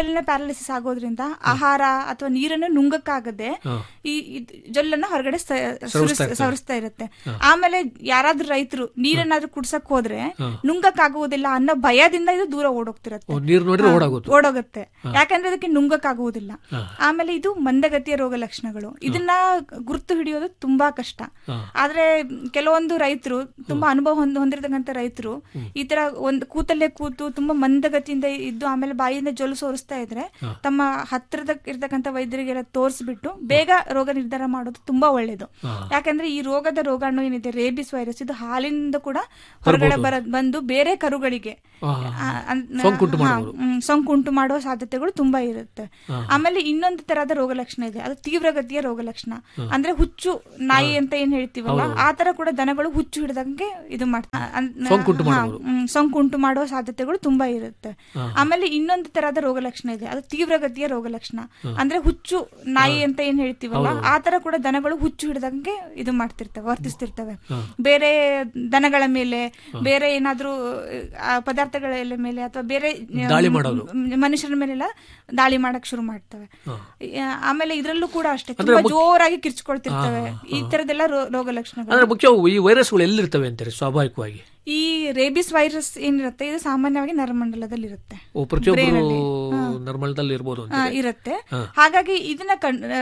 ಪ್ಯಾರಾಲಿಸಿಸ್ ಆಗೋದ್ರಿಂದ ಆಹಾರ ಅಥವಾ ನೀರನ್ನು ನುಂಗಕ್ಕಾಗದೆ ಈ ಇದ್- ಜೊಲ್ಲನ್ನ ಹೊರಗಡೆ ಸ- ಸುರಿಸ್- ಸವರಿಸ್ತಾ ಇರುತ್ತೆ ಆಮೇಲೆ ಯಾರಾದ್ರೂ ರೈತರು ನೀರನ್ನಾದ್ರೂ ಕುಡ್ಸಕ್ ಹೋದ್ರೆ ನುಂಗಕ್ಕಾಗುವುದಿಲ್ಲ ಅನ್ನೋ ಭಯದಿಂದ ಇದು ದೂರ ಓಡೋಗ್ತಿರತ್ತೆ ಓ, ನೀರು ನೋಡಿದ್ರೆ ಹಾ, ಓಡಾಗೋದು ಓಡೋಗುತ್ತೆ ಯಾಕಂದ್ರೆ ಅದಕ್ಕೆ ನುಂಗಕ್ಕಾಗುವುದಿಲ್ಲ ಆಮೇಲೆ ಇದು ಮಂದಗತಿಯ ರೋಗ ಲಕ್ಷಣಗಳು ಇದನ್ನ ಗುರುತು ಹಿಡಿಯೋದು ತುಂಬಾ ಕಷ್ಟ ಆದ್ರೆ ಕೆಲವೊಂದು ರೈತರು ತುಂಬಾ ಅನುಭವ ಹೊಂದ್- ಹೊಂದಿರತಕ್ಕಂತ ರೈತರು ಈ ತರ ಒಂದ್ ಕೂತಲ್ಲೇ ಕೂತು ತುಂಬಾ ಮಂದಗತಿಯಿಂದ ಇದ್ದು ಆಮೇಲೆ ಬಾಯಿಯಿಂದ ಜೊಲು ಸೋರಿಸ್ತಾ ಇದ್ರೆ ತಮ್ಮ ಹತ್ತಿರದ ಇರ್ತಕ್ಕಂಥ ವೈದ್ಯರಿಗೆಲ್ಲ ತೋರಿಸ್ಬಿಟ್ಟು ಬೇಗ ರೋಗ ನಿರ್ಧಾರ ಮಾಡೋದು ತುಂಬಾ ಒಳ್ಳೇದು ಯಾಕಂದ್ರೆ ಈ ರೋಗದ ರೋಗಾಣು ಏನಿದೆ ರೇಬಿಸ್ ವೈರಸ್ ಇದು ಹಾಲಿನಿಂದ ಕೂಡ ಹೊರಗಡೆ ಬರ ಬಂದು ಬೇರೆ ಕರುಗಳಿಗೆ ಆ, ಅನ್- ಸೋಂಕುಂಟು ಹಾ, ಮಾಡಬಹುದು. ಹ್ಮ್, ಸೋಂಕುಂಟು ಮಾಡುವ ಸಾಧ್ಯತೆಗಳು ತುಂಬಾ ಇರುತ್ತೆ ಆಮೇಲೆ ಇನ್ನೊಂದು ತರಹದ ರೋಗ ಲಕ್ಷಣ ಇದೆ ಅದು ತೀವ್ರಗತಿಯ ರೋಗ ಲಕ್ಷಣ ಅಂದ್ರೆ ಹುಚ್ಚು ನಾಯಿ ಅಂತ ಏನ್ ಹೇಳ್ತೀವಲ್ಲ ಆ ತರ ಕೂಡ ದನಗಳು ಹುಚ್ಚು ಹಿಡಿದಂಗೆ ಇದು ಮಾಡ್ತಾರೆ ಸೋಂಕುಂಟು ಮಾಡಬಹುದು. ಸೋಂಕುಂಟು ಮಾಡುವ ಸಾಧ್ಯತೆಗಳು ತುಂಬಾ ಇರುತ್ತೆ ಆಮೇಲೆ ಇನ್ನೊಂದು ತರಹದ ರೋಗ ಲಕ್ಷಣ ಇದೆ ಅದು ತೀವ್ರಗತಿಯ ರೋಗ ಲಕ್ಷಣ ಅಂದ್ರೆ ಹುಚ್ಚು ನಾಯಿ ಅಂತ ಏನ್ ಹೇಳ್ತೀವಲ್ಲ ಆ ತರ ಕೂಡ ದನಗಳು ಹುಚ್ಚು ಹಿಡಿದಂಗೆ ಇದು ಮಾಡ್ತಿರ್ತವೆ ವರ್ತಿಸ್ತಿರ್ತವೆ ಬೇರೆ ದನಗಳ ಮೇಲೆ ಬೇರೆ ಏನಾದ್ರೂ ಆ, ಪದಾರ್ಥಗಳ ಮೇಲೆ ಅಥವಾ ಬೇರೆ ಆ, ದಾಳಿ ಮಾಡೋದು. ಮ್- ಮನುಷ್ಯರ ಮೇಲೆಲ್ಲ ದಾಳಿ ಮಾಡಕ್ ಶುರು ಮಾಡ್ತವೆ ಆ, ಆಮೇಲೆ ಇದ್ರಲ್ಲೂ ಕೂಡ ಅಷ್ಟೇ ತುಂಬಾ ಜೋರಾಗಿ ಕಿರ್ಚ್ಕೊಳ್ತಿರ್ತವೆ ಈ ತರದೆಲ್ಲ ರೋ- ರೋಗ ಲಕ್ಷಣಗಳು ಅಂದ್ರೆ ಮುಖ್ಯ ಈ ವೈರಸ್ಗಳು ಎಲ್ಲಿರ್ತವೆ ಅಂತಾರೆ ಸ್ವಾಭಾವಿಕವಾಗಿ ಈ ರೇಬಿಸ್ ವೈರಸ್ ಏನಿರುತ್ತೆ ಇದು ಸಾಮಾನ್ಯವಾಗಿ ನರಮಂಡಲದಲ್ಲಿ ಇರುತ್ತೆ ಓ ಪ್ರತಿಯೊಬ್ಬರು Brain ಅಲ್ಲಿ. ನರ್ಮಲ್ದಲ್ಲಿ ಇರ್ಬೋದು ಅಂತ ಆ, ಇರುತ್ತೆ ಹಾಗಾಗಿ ಇದನ್ನ ಕಣ್ ಆ,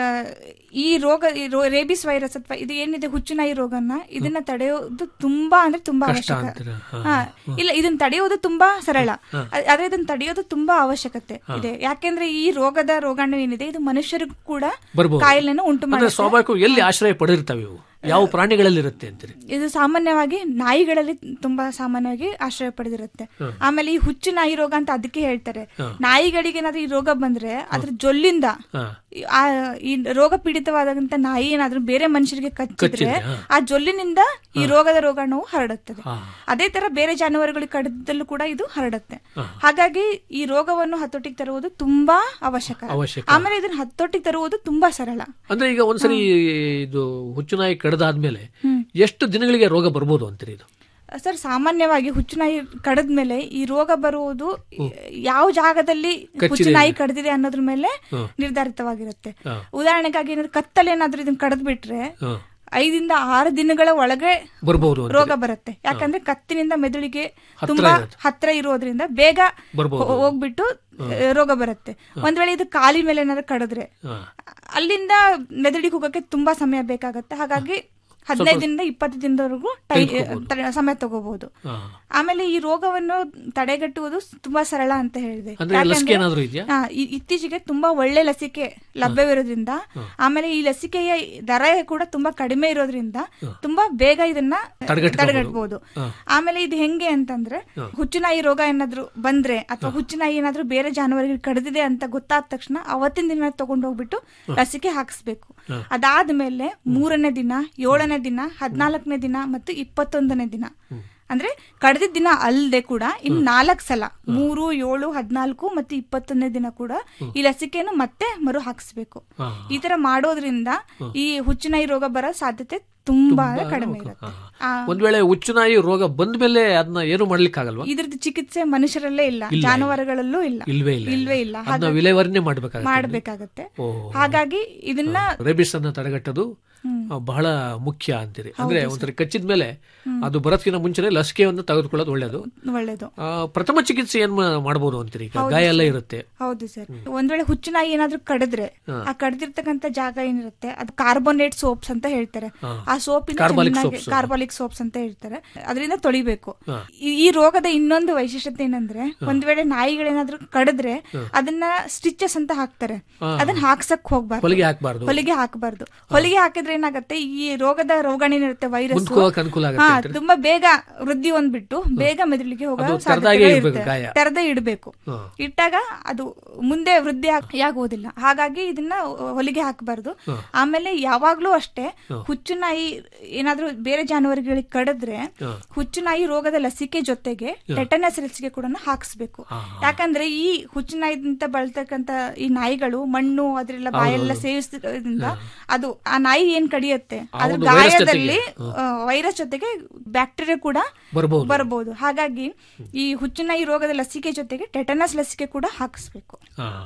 ಈ ರೋಗ ಈ ರೋ- ರೇಬಿಸ್ ವೈರಸ್ ಅಥವಾ ಇದು ಏನಿದೆ ಹುಚ್ಚುನಾಯಿ ರೋಗನ ಇದನ್ನ ತಡೆಯೋದು ತುಂಬಾ ಅಂದ್ರೆ ತುಂಬಾ ಕಷ್ಟ ಅವಶ್ಯಕ ಅಂತೀರಾ? ಹಾ, ಹಾ ಇಲ್ಲ ಇದನ್ನ ತಡೆಯೋದು ತುಂಬಾ ಸರಳ ಅ- ಆದ್ರೆ ಇದನ್ನ ತಡೆಯೋದು ತುಂಬಾ ಅವಶ್ಯಕತೆ ಇದೆ ಯಾಕೆಂದ್ರೆ ಈ ರೋಗದ ರೋಗಾಣು ಏನಿದೆ ಇದು ಮನುಷ್ಯರಿಗೂ ಕೂಡ ಬರ್ಬೋದು. ಕಾಯಿಲೆಯನ್ನು ಉಂಟು ಅಂದ್ರೆ ಮಾಡುತ್ತೆ ಸ್ವಾಭಾವಿಕ ಎಲ್ಲಿ ಆಶ್ರಯ ಪಡೆದಿರ್ತವೆ ಇವು ಯಾವ ಪ್ರಾಣಿಗಳಲ್ಲಿ ಇರುತ್ತೆ ಅಂತೀರಿ ಇದು ಸಾಮಾನ್ಯವಾಗಿ ನಾಯಿಗಳಲ್ಲಿ ತುಂಬಾ ಸಾಮಾನ್ಯವಾಗಿ ಆಶ್ರಯ ಪಡೆದಿರುತ್ತೆ ಆಮೇಲೆ ಈ ಹುಚ್ಚು ನಾಯಿ ರೋಗ ಅಂತ ಅದಕ್ಕೆ ಹೇಳ್ತಾರೆ ನಾಯಿಗಳಿಗೆ ಏನಾದ್ರೂ ಈ ರೋಗ ಬಂದ್ರೆ ಅದ್ರ ಜೊಲ್ಲಿಂದ ಹಾ. ಈ- ಆ ಈ ರೋಗ ಪೀಡಿತವಾದಂತ ನಾಯಿ ಏನಾದ್ರೂ ಬೇರೆ ಮನುಷ್ಯರಿಗೆ ಕಚ್ಚಿದ್ರೆ ಕಚ್ಚಿದ್ರೆ, ಹಾ. ಆ ಜೊಲ್ಲಿನಿಂದ ಈ ರೋಗದ ರೋಗಾಣುವು ಹರಡುತ್ತದೆ ಅದೇ ತರ ಬೇರೆ ಜಾನುವಾರುಗಳಿಗೆ ಕಡಿದಲ್ಲೂ ಕೂಡ ಇದು ಹರಡುತ್ತೆ ಹಾಗಾಗಿ ಈ ರೋಗವನ್ನು ಹತೋಟಿಗೆ ತರುವುದು ತುಂಬಾ ಅವಶ್ಯಕ ಅವಶ್ಯಕ. ಆಮೇಲೆ ಇದನ್ನ ಹತೋಟಿಗೆ ತರುವುದು ತುಂಬಾ ಸರಳ ಅಂದ್ರೆ ಈಗ ಒಂದ್ಸರಿ ಇದು ಹುಚ್ಚುನಾಯಿ ಕಡ್ದಾದ್ಮೇಲೆ ಎಷ್ಟು ದಿನಗಳಿಗೆ ರೋಗ ಬರ್ಬೋದು ಅಂತೀರಿ ಇದು ಸರ್ ಸಾಮಾನ್ಯವಾಗಿ ಹುಚ್ಚುನಾಯಿ ಕಡದ್ಮೇಲೆ ಈ ರೋಗ ಬರುವುದು ಯಾವ ಜಾಗದಲ್ಲಿ ಹುಚ್ಚುನಾಯಿ ಕಡ್ದಿದೆ ಅನ್ನೋದ್ರ ಮೇಲೆ ನಿರ್ಧಾರಿತವಾಗಿರುತ್ತೆ ಉದಾಹರಣೆಗಾಗಿ ಏನಾದ್ರು ಕತ್ತಲ್ಲಿ ಏನಾದ್ರೂ ಇದನ್ನ ಕಡದ್ ಬಿಟ್ರೆ ಹಾ. ಐದಿಂದ ಆರು ದಿನಗಳ ಒಳಗೆ ಬರ್ಬೋದು ಅಂತ ರೋಗ ಬರುತ್ತೆ ಯಾಕಂದ್ರೆ ಕತ್ತಿನಿಂದ ಮೆದುಳಿಗೆ ತುಂಬಾ ಹತ್ರ ಇರೋದ್ರಿಂದ ಬೇಗ ಬರ್ಬೋದು. ಹೋ- ಹೋಗ್ಬಿಟ್ಟು ಆ, ರೋಗ ಬರುತ್ತೆ ಒಂದ್ ವೇಳೆ ಇದು ಕಾಲಿ ಮೇಲೆ ಏನಾದ್ರು ಕಡಿದ್ರೆ ಹಾ. ಅಲ್ಲಿಂದ ಮೆದುಳಿಗೆ ಹೋಗಕ್ಕೆ ತುಂಬಾ ಸಮಯ ಬೇಕಾಗತ್ತೆ ಹಾಗಾಗಿ ಹದಿನೈದರಿಂದ ಇಪ್ಪತ್ತು ದಿನದವರೆಗೂ ಟೈ- ತ- ಸಮಯ ತಗೋಬಹುದು ಹಾ. ಆಮೇಲೆ ಈ ರೋಗವನ್ನು ತಡೆಗಟ್ಟುವುದು ತುಂಬಾ ಸರಳ ಅಂತ ಹೇಳಿದೆ ಅಂದ್ರೆ ಲಸಿಕೆ ಏನಾದ್ರು ಇದೆಯಾ ಆ, ಇ- ಇತ್ತೀಚೆಗೆ ತುಂಬಾ ಒಳ್ಳೆ ಲಸಿಕೆ ಲಭ್ಯವಿರೋದ್ರಿಂದ ಆಮೇಲೆ ಈ ಲಸಿಕೆಯ ದರ ಕೂಡ ತುಂಬಾ ಕಡಿಮೆ ಇರೋದ್ರಿಂದ ತುಂಬಾ ಬೇಗ ಇದನ್ನ ತಡೆಗಟ್ಕೋಬಹುದು. ತಡೆಗಟ್ಟಬಹುದು ಆಮೇಲೆ ಇದು ಹೆಂಗೆ ಅಂತಂದ್ರೆ ಹುಚ್ಚುನಾಯಿ ರೋಗ ಏನಾದ್ರು ಬಂದ್ರೆ ಅಥವಾ ಹುಚ್ಚುನಾಯಿ ಏನಾದ್ರು ಬೇರೆ ಜಾನುವಾರುಗಳಿಗೆ ಕಡಿದಿದೆ ಅಂತ ಗೊತ್ತಾದ ತಕ್ಷಣ ಅವತ್ತಿನ ದಿನ ತಗೊಂಡು ಹೋಗ್ಬಿಟ್ಟು ಲಸಿಕೆ ಹಾಕಿಸ್ಬೇಕು ಅದಾದ್ಮೇಲೆ ಮೂರನೇ ದಿನ ಏಳನೇ ದಿನ ಹದಿನಾಲ್ಕನೇ ದಿನ ಮತ್ತು ಇಪ್ಪತ್ತೊಂದನೇ ದಿನ ಅಂದ್ರೆ ಕಳೆದಿದ್ದ ದಿನ ಅಲ್ಲದೆ ಕೂಡ ಇನ್ ನಾಲ್ಕು ಸಲ ಮೂರು ಏಳು ಹದಿನಾಲ್ಕು ಮತ್ತು ಇಪ್ಪತ್ತೊಂದನೇ ದಿನ ಕೂಡ ಈ ಲಸಿಕೆಯನ್ನು ಮತ್ತೆ ಮರು ಹಾಕಿಸ್ಬೇಕು ಈ ತರ ಮಾಡೋದ್ರಿಂದ ಈ ಹುಚ್ಚುನಾಯಿ ರೋಗ ಬರೋ ಸಾಧ್ಯತೆ ತುಂಬಾ ಕಡಿಮೆ ಇರುತ್ತೆ ಆ, ಒಂದ್ ವೇಳೆ ಹುಚ್ಚುನಾಯಿ ರೋಗ ಬಂದ್ಮೇಲೆ ಅದನ್ನ ಏನು ಮಾಡ್ಲಿಕ್ಕಾಗಲ್ವಾ ಇದ್ರದ್ದು ಚಿಕಿತ್ಸೆ ಮನುಷ್ಯರಲ್ಲೇ ಇಲ್ಲ ಜಾನುವಾರುಗಳಲ್ಲೂ ಇಲ್ಲ ಇಲ್ವೇ ಇಲ್ಲ ಇಲ್ವೇ ಇಲ್ಲ ಅದನ್ನ ವಿಲೇವಾರಿನೇ ಮಾಡ್ಬೇಕಾಗುತ್ತೆ ಮಾಡ್ಬೇಕಾಗತ್ತೆ ಓ. ಹಾಗಾಗಿ ಇದನ್ನ ರೇಬಿಸ್ ಅನ್ನ ತಡೆಗಟ್ಟೋದು ಆ, ಬಹಳ ಮುಖ್ಯ ಅಂತೀರಿ ಅಂದ್ರೆ ಒಂದ್ಸರಿ ಕಚ್ಚಿದ ಮೇಲೆ ಅದು ಬರೋದಕ್ಕಿಂತ ಮುಂಚೆನೆ ಲಸಿಕೆಯನ್ನು ತೆಗೆದುಕೊಳ್ಳೋದು ಒಳ್ಳೇದು ಒಳ್ಳೇದು ಆ, ಪ್ರಥಮ ಚಿಕಿತ್ಸೆ ಏನ್ ಮಾ- ಮಾಡ್ಬೋದು ಅಂತೀರಿ ಈಗ ಗಾಯ ಎಲ್ಲ ಇರುತ್ತೆ ಹೌದು ಸರ್ ಒಂದ್ ವೇಳೆ ಹುಚ್ಚುನಾಯಿ ಏನಾದ್ರೂ ಕಡಿದ್ರೆ ಆ ಕಡ್ದಿರ್ತಕ್ಕಂತ ಜಾಗ ಏನಿರುತ್ತೆ ಅದು ಕಾರ್ಬೋನೇಟ್ ಸೋಪ್ಸ್ ಅಂತ ಹೇಳ್ತಾರೆ ಆ ಸೋಪಿನ Carbolic ಚೆನ್ನಾಗಿ- soaps. ಕಾರ್ಬಾಲಿಕ್ ಸೋಪ್ಸ್ ಅಂತ ಹೇಳ್ತಾರೆ ಅದರಿಂದ ತೊಳಿಬೇಕು ಈ- ಈ ರೋಗದ ಇನ್ನೊಂದು ವೈಶಿಷ್ಟ್ಯತೆ ಏನಂದ್ರೆ ಒಂದ್ ವೇಳೆ ನಾಯಿಗಳೇನಾದ್ರೂ ಕಡಿದ್ರೆ ಅದನ್ನ ಸ್ಟಿಚಸ್ ಅಂತ ಹಾಕ್ತಾರೆ ಅದನ್ನ ಹಾಕ್ಸಕ್ ಹೋಗ್ಬಾರ್ದು ಹೊಲಿಗೆ ಹಾಕ್ಬಾರ್ದು ಹೊಲಿಗೆ ಹಾಕಬಾರ್ದು ಹೊಲಿಗೆ ಹಾಕಿದ್ರೆ ಏನಾಗುತ್ತೆ ಈ ರೋಗದ ರೋಗಾಣೇನಿರುತ್ತೆ ವೈರಸ್ ಮುಂದ್ಕೋಗಕ್ ಅನುಕೂಲ ಹಾ ಆಗುತ್ತೆ ತುಂಬಾ ಬೇಗ ವೃದ್ಧಿ ಹೊಂದ್ಬಿಟ್ಟು ಬೇಗ ಮೆದುಳಿಗೆ ಹೋಗೋ ಅದು ತೆರ್ದಾಗೆ ಸಾಧ್ಯತೆಗಳು ಇರ್ಬೇಕು ಇರುತ್ತೆ. ಗಾಯ. ತೆರೆದೇ ಇಡಬೇಕು ಇಟ್ಟಾಗ ಅದು ಮುಂದೆ ವೃದ್ಧಿ ಆಗ್- ಆಗೋದಿಲ್ಲ ಹಾಗಾಗಿ ಇದನ್ನ ಹೊಲಿಗೆ ಹಾಕಬಾರ್ದು ಆಮೇಲೆ ಯಾವಾಗ್ಲೂ ಅಷ್ಟೇ ಹುಚ್ಚುನಾಯಿ ಏನಾದ್ರೂ ಬೇರೆ ಜಾನುವಾರುಗಳಿಗೆ ಕಡಿದ್ರೆ ಹುಚ್ಚುನಾಯಿ ರೋಗದ ಲಸಿಕೆ ಜೊತೆಗೆ ಟೆಟನಸ್ ಲಸಿಕೆ ಕೂಡ ಹಾಕಿಸ್ಬೇಕು ಯಾಕಂದ್ರೆ ಈ ಹುಚ್ಚುನಾಯಿದಂತ ಬಳತಕ್ಕಂತ ಈ ನಾಯಿಗಳು ಮಣ್ಣು ಅದ್ರೆಲ್ಲ ಬಾಯೆಲ್ಲ ಸೇವಿಸೋದ್ರಿಂದ ಅದು ಆ ನಾಯಿ ಏನ್ ಕಡಿಯುತ್ತೆ ಅದ್ರ ಒಂದು virus ಗಾಯದಲ್ಲಿ ವೈರಸ್ ಜೊತೆಗೆ ಬ್ಯಾಕ್ಟೀರಿಯಾ ಕೂಡ ಬರ್ಬೋದು ಬರಬಹುದು ಹಾಗಾಗಿ ಈ ಹುಚ್ಚುನಾಯಿ ರೋಗದ ಲಸಿಕೆ ಜೊತೆಗೆ ಟೆಟನಸ್ ಲಸಿಕೆ ಕೂಡ ಹಾಕಿಸ್ಬೇಕು ಆ,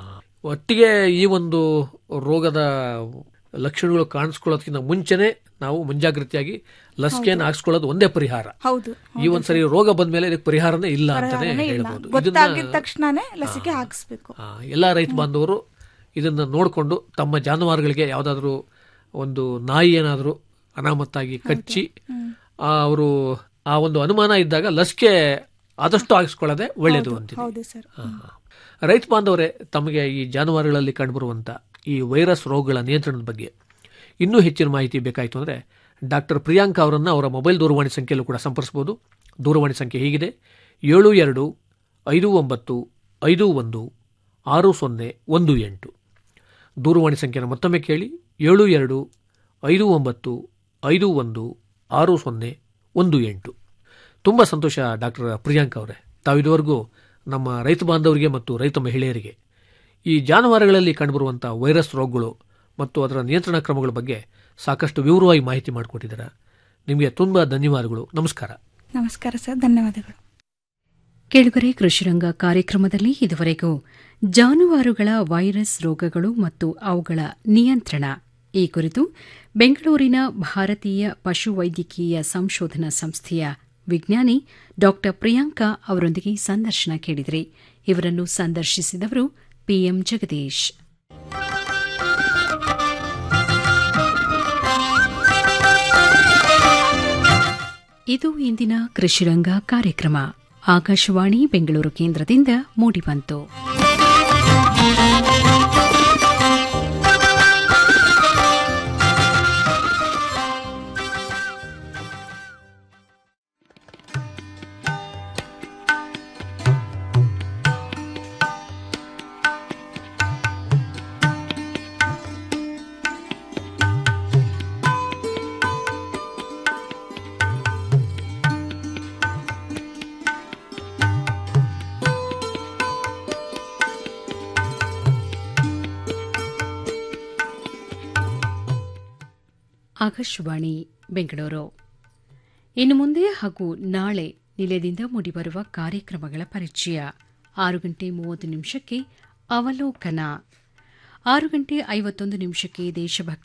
ಒಟ್ಟಿಗೆ ಈ ಒಂದು ರೋಗದ ಲಕ್ಷಣಗಳು ಕಾಣಿಸ್ಕೊಳ್ಳೋದಕ್ಕಿಂತ ಮುಂಚೆನೆ ನಾವು ಮುಂಜಾಗ್ರತೆಯಾಗಿ ಲಸಿಕೆಯನ್ನು ಹಾಕ್ಸ್ಕೊಳ್ಳೋದು ಒಂದೇ ಪರಿಹಾರ ಹೌದು ಈ ಒಂದ್ಸರಿ ರೋಗ ಬಂದ್ಮೇಲೆ ಇದಕ್ಕೆ ಪರಿಹಾರನೇ ಇಲ್ಲ ಅಂತಾನೆ ಪರಿಹಾರನೇ ಇಲ್ಲ ಹೇಳ್ಬೋದು ಗೊತ್ತಾಗಿದ ಇದನ್ನ ತಕ್ಷಣನೇ ಲಸಿಕೆ ಹಾಕಿಸ್ಬೇಕು ಆ, ಎಲ್ಲಾ ರೈತ ಬಾಂಧವರು ಇದನ್ನ ನೋಡಿಕೊಂಡು ತಮ್ಮ ಜಾನುವಾರುಗಳಿಗೆ ಯಾವುದಾದ್ರೂ ಒಂದು ನಾಯಿ ಏನಾದರೂ ಅನಾಮತ್ತಾಗಿ ಕಚ್ಚಿ ಅವರು ಆ ಒಂದು ಅನುಮಾನ ಇದ್ದಾಗ ಲಸಿಕೆ ಆದಷ್ಟು ಹಾಕಿಸ್ಕೊಳ್ಳೋದೇ ಒಳ್ಳೆಯದು ಅಂತೀನಿ ಹೌದು ಸರ್ ಆ, ರೈತ ಬಾಂಧವರೇ ತಮಗೆ ಈ ಜಾನುವಾರುಗಳಲ್ಲಿ ಕಂಡುಬರುವಂಥ ಈ ವೈರಸ್ ರೋಗಗಳ ನಿಯಂತ್ರಣದ ಬಗ್ಗೆ ಇನ್ನೂ ಹೆಚ್ಚಿನ ಮಾಹಿತಿ ಬೇಕಾಯಿತು ಅಂದರೆ ಡಾಕ್ಟರ್ ಪ್ರಿಯಾಂಕಾ ಅವರನ್ನು ಅವರ ಮೊಬೈಲ್ ದೂರವಾಣಿ ಸಂಖ್ಯೆಯಲ್ಲೂ ಕೂಡ ಸಂಪರ್ಸ್ಬೋದು ದೂರವಾಣಿ ಸಂಖ್ಯೆ ಹೀಗಿದೆ ಏಳು ಎರಡು ಐದು ಒಂಬತ್ತು ಐದು ಒಂದು ಆರು ಸೊನ್ನೆ ಒಂದು ಎಂಟು ದೂರವಾಣಿ ಸಂಖ್ಯೆನ ಮತ್ತೊಮ್ಮೆ ಕೇಳಿ ಏಳು ಎರಡು ಐದು ಒಂಬತ್ತು ಐದು ಒಂದು ಆರು ಸೊನ್ನೆ ಒಂದು ಎಂಟು ತುಂಬ ಸಂತೋಷ ಡಾಕ್ಟರ್ ಪ್ರಿಯಾಂಕಾ ಅವರೇ ತಾವು ಇದುವರೆಗೂ ನಮ್ಮ ರೈತ ಬಾಂಧವರಿಗೆ ಮತ್ತು ರೈತ ಮಹಿಳೆಯರಿಗೆ ಈ ಜಾನುವಾರುಗಳಲ್ಲಿ ಕಂಡುಬರುವಂಥ ವೈರಸ್ ರೋಗಗಳು ಮತ್ತು ಅದರ ನಿಯಂತ್ರಣ ಕ್ರಮಗಳ ಬಗ್ಗೆ ಸಾಕಷ್ಟು ವಿವರವಾಗಿ ಮಾಹಿತಿ ಮಾಡಿಕೊಟ್ಟಿದ್ದೀರಾ ನಿಮಗೆ ತುಂಬ ಧನ್ಯವಾದಗಳು ನಮಸ್ಕಾರ ನಮಸ್ಕಾರ ಸರ್ ಧನ್ಯವಾದಗಳು ಕೆಳಗರೆ ಕೃಷಿರಂಗ ಕಾರ್ಯಕ್ರಮದಲ್ಲಿ ಇದುವರೆಗೂ ಜಾನುವಾರುಗಳ ವೈರಸ್ ರೋಗಗಳು ಮತ್ತು ಅವುಗಳ ನಿಯಂತ್ರಣ ಈ ಕುರಿತು ಬೆಂಗಳೂರಿನ ಭಾರತೀಯ ಪಶುವೈದ್ಯಕೀಯ ಸಂಶೋಧನಾ ಸಂಸ್ಥೆಯ ವಿಜ್ಞಾನಿ ಡಾ ಪ್ರಿಯಾಂಕಾ ಅವರೊಂದಿಗೆ ಸಂದರ್ಶನ ಕೇಳಿದರೆ ಇವರನ್ನು ಸಂದರ್ಶಿಸಿದವರು ಪಿಎಂ ಜಗದೀಶ್ ಇದು ಇಂದಿನ ಕೃಷಿರಂಗ ಕಾರ್ಯಕ್ರಮ ಆಕಾಶವಾಣಿ ಬೆಂಗಳೂರು ಕೇಂದ್ರದಿಂದ ಮೂಡಿಬಂತು ಆಕಾಶವಾಣಿ ಬೆಂಗಳೂರು ಇನ್ನು ಮುಂದೆ ಹಾಗೂ ನಾಳೆ ನಿಲಯದಿಂದ ಮೂಡಿಬರುವ ಕಾರ್ಯಕ್ರಮಗಳ ಪರಿಚಯ ಆರು ಗಂಟೆ ಮೂವತ್ತು ನಿಮಿಷಕ್ಕೆ ಅವಲೋಕನ ಆರು ಗಂಟೆ ಐವತ್ತೊಂದು ನಿಮಿಷಕ್ಕೆ ದೇಶಭಕ್ತಿ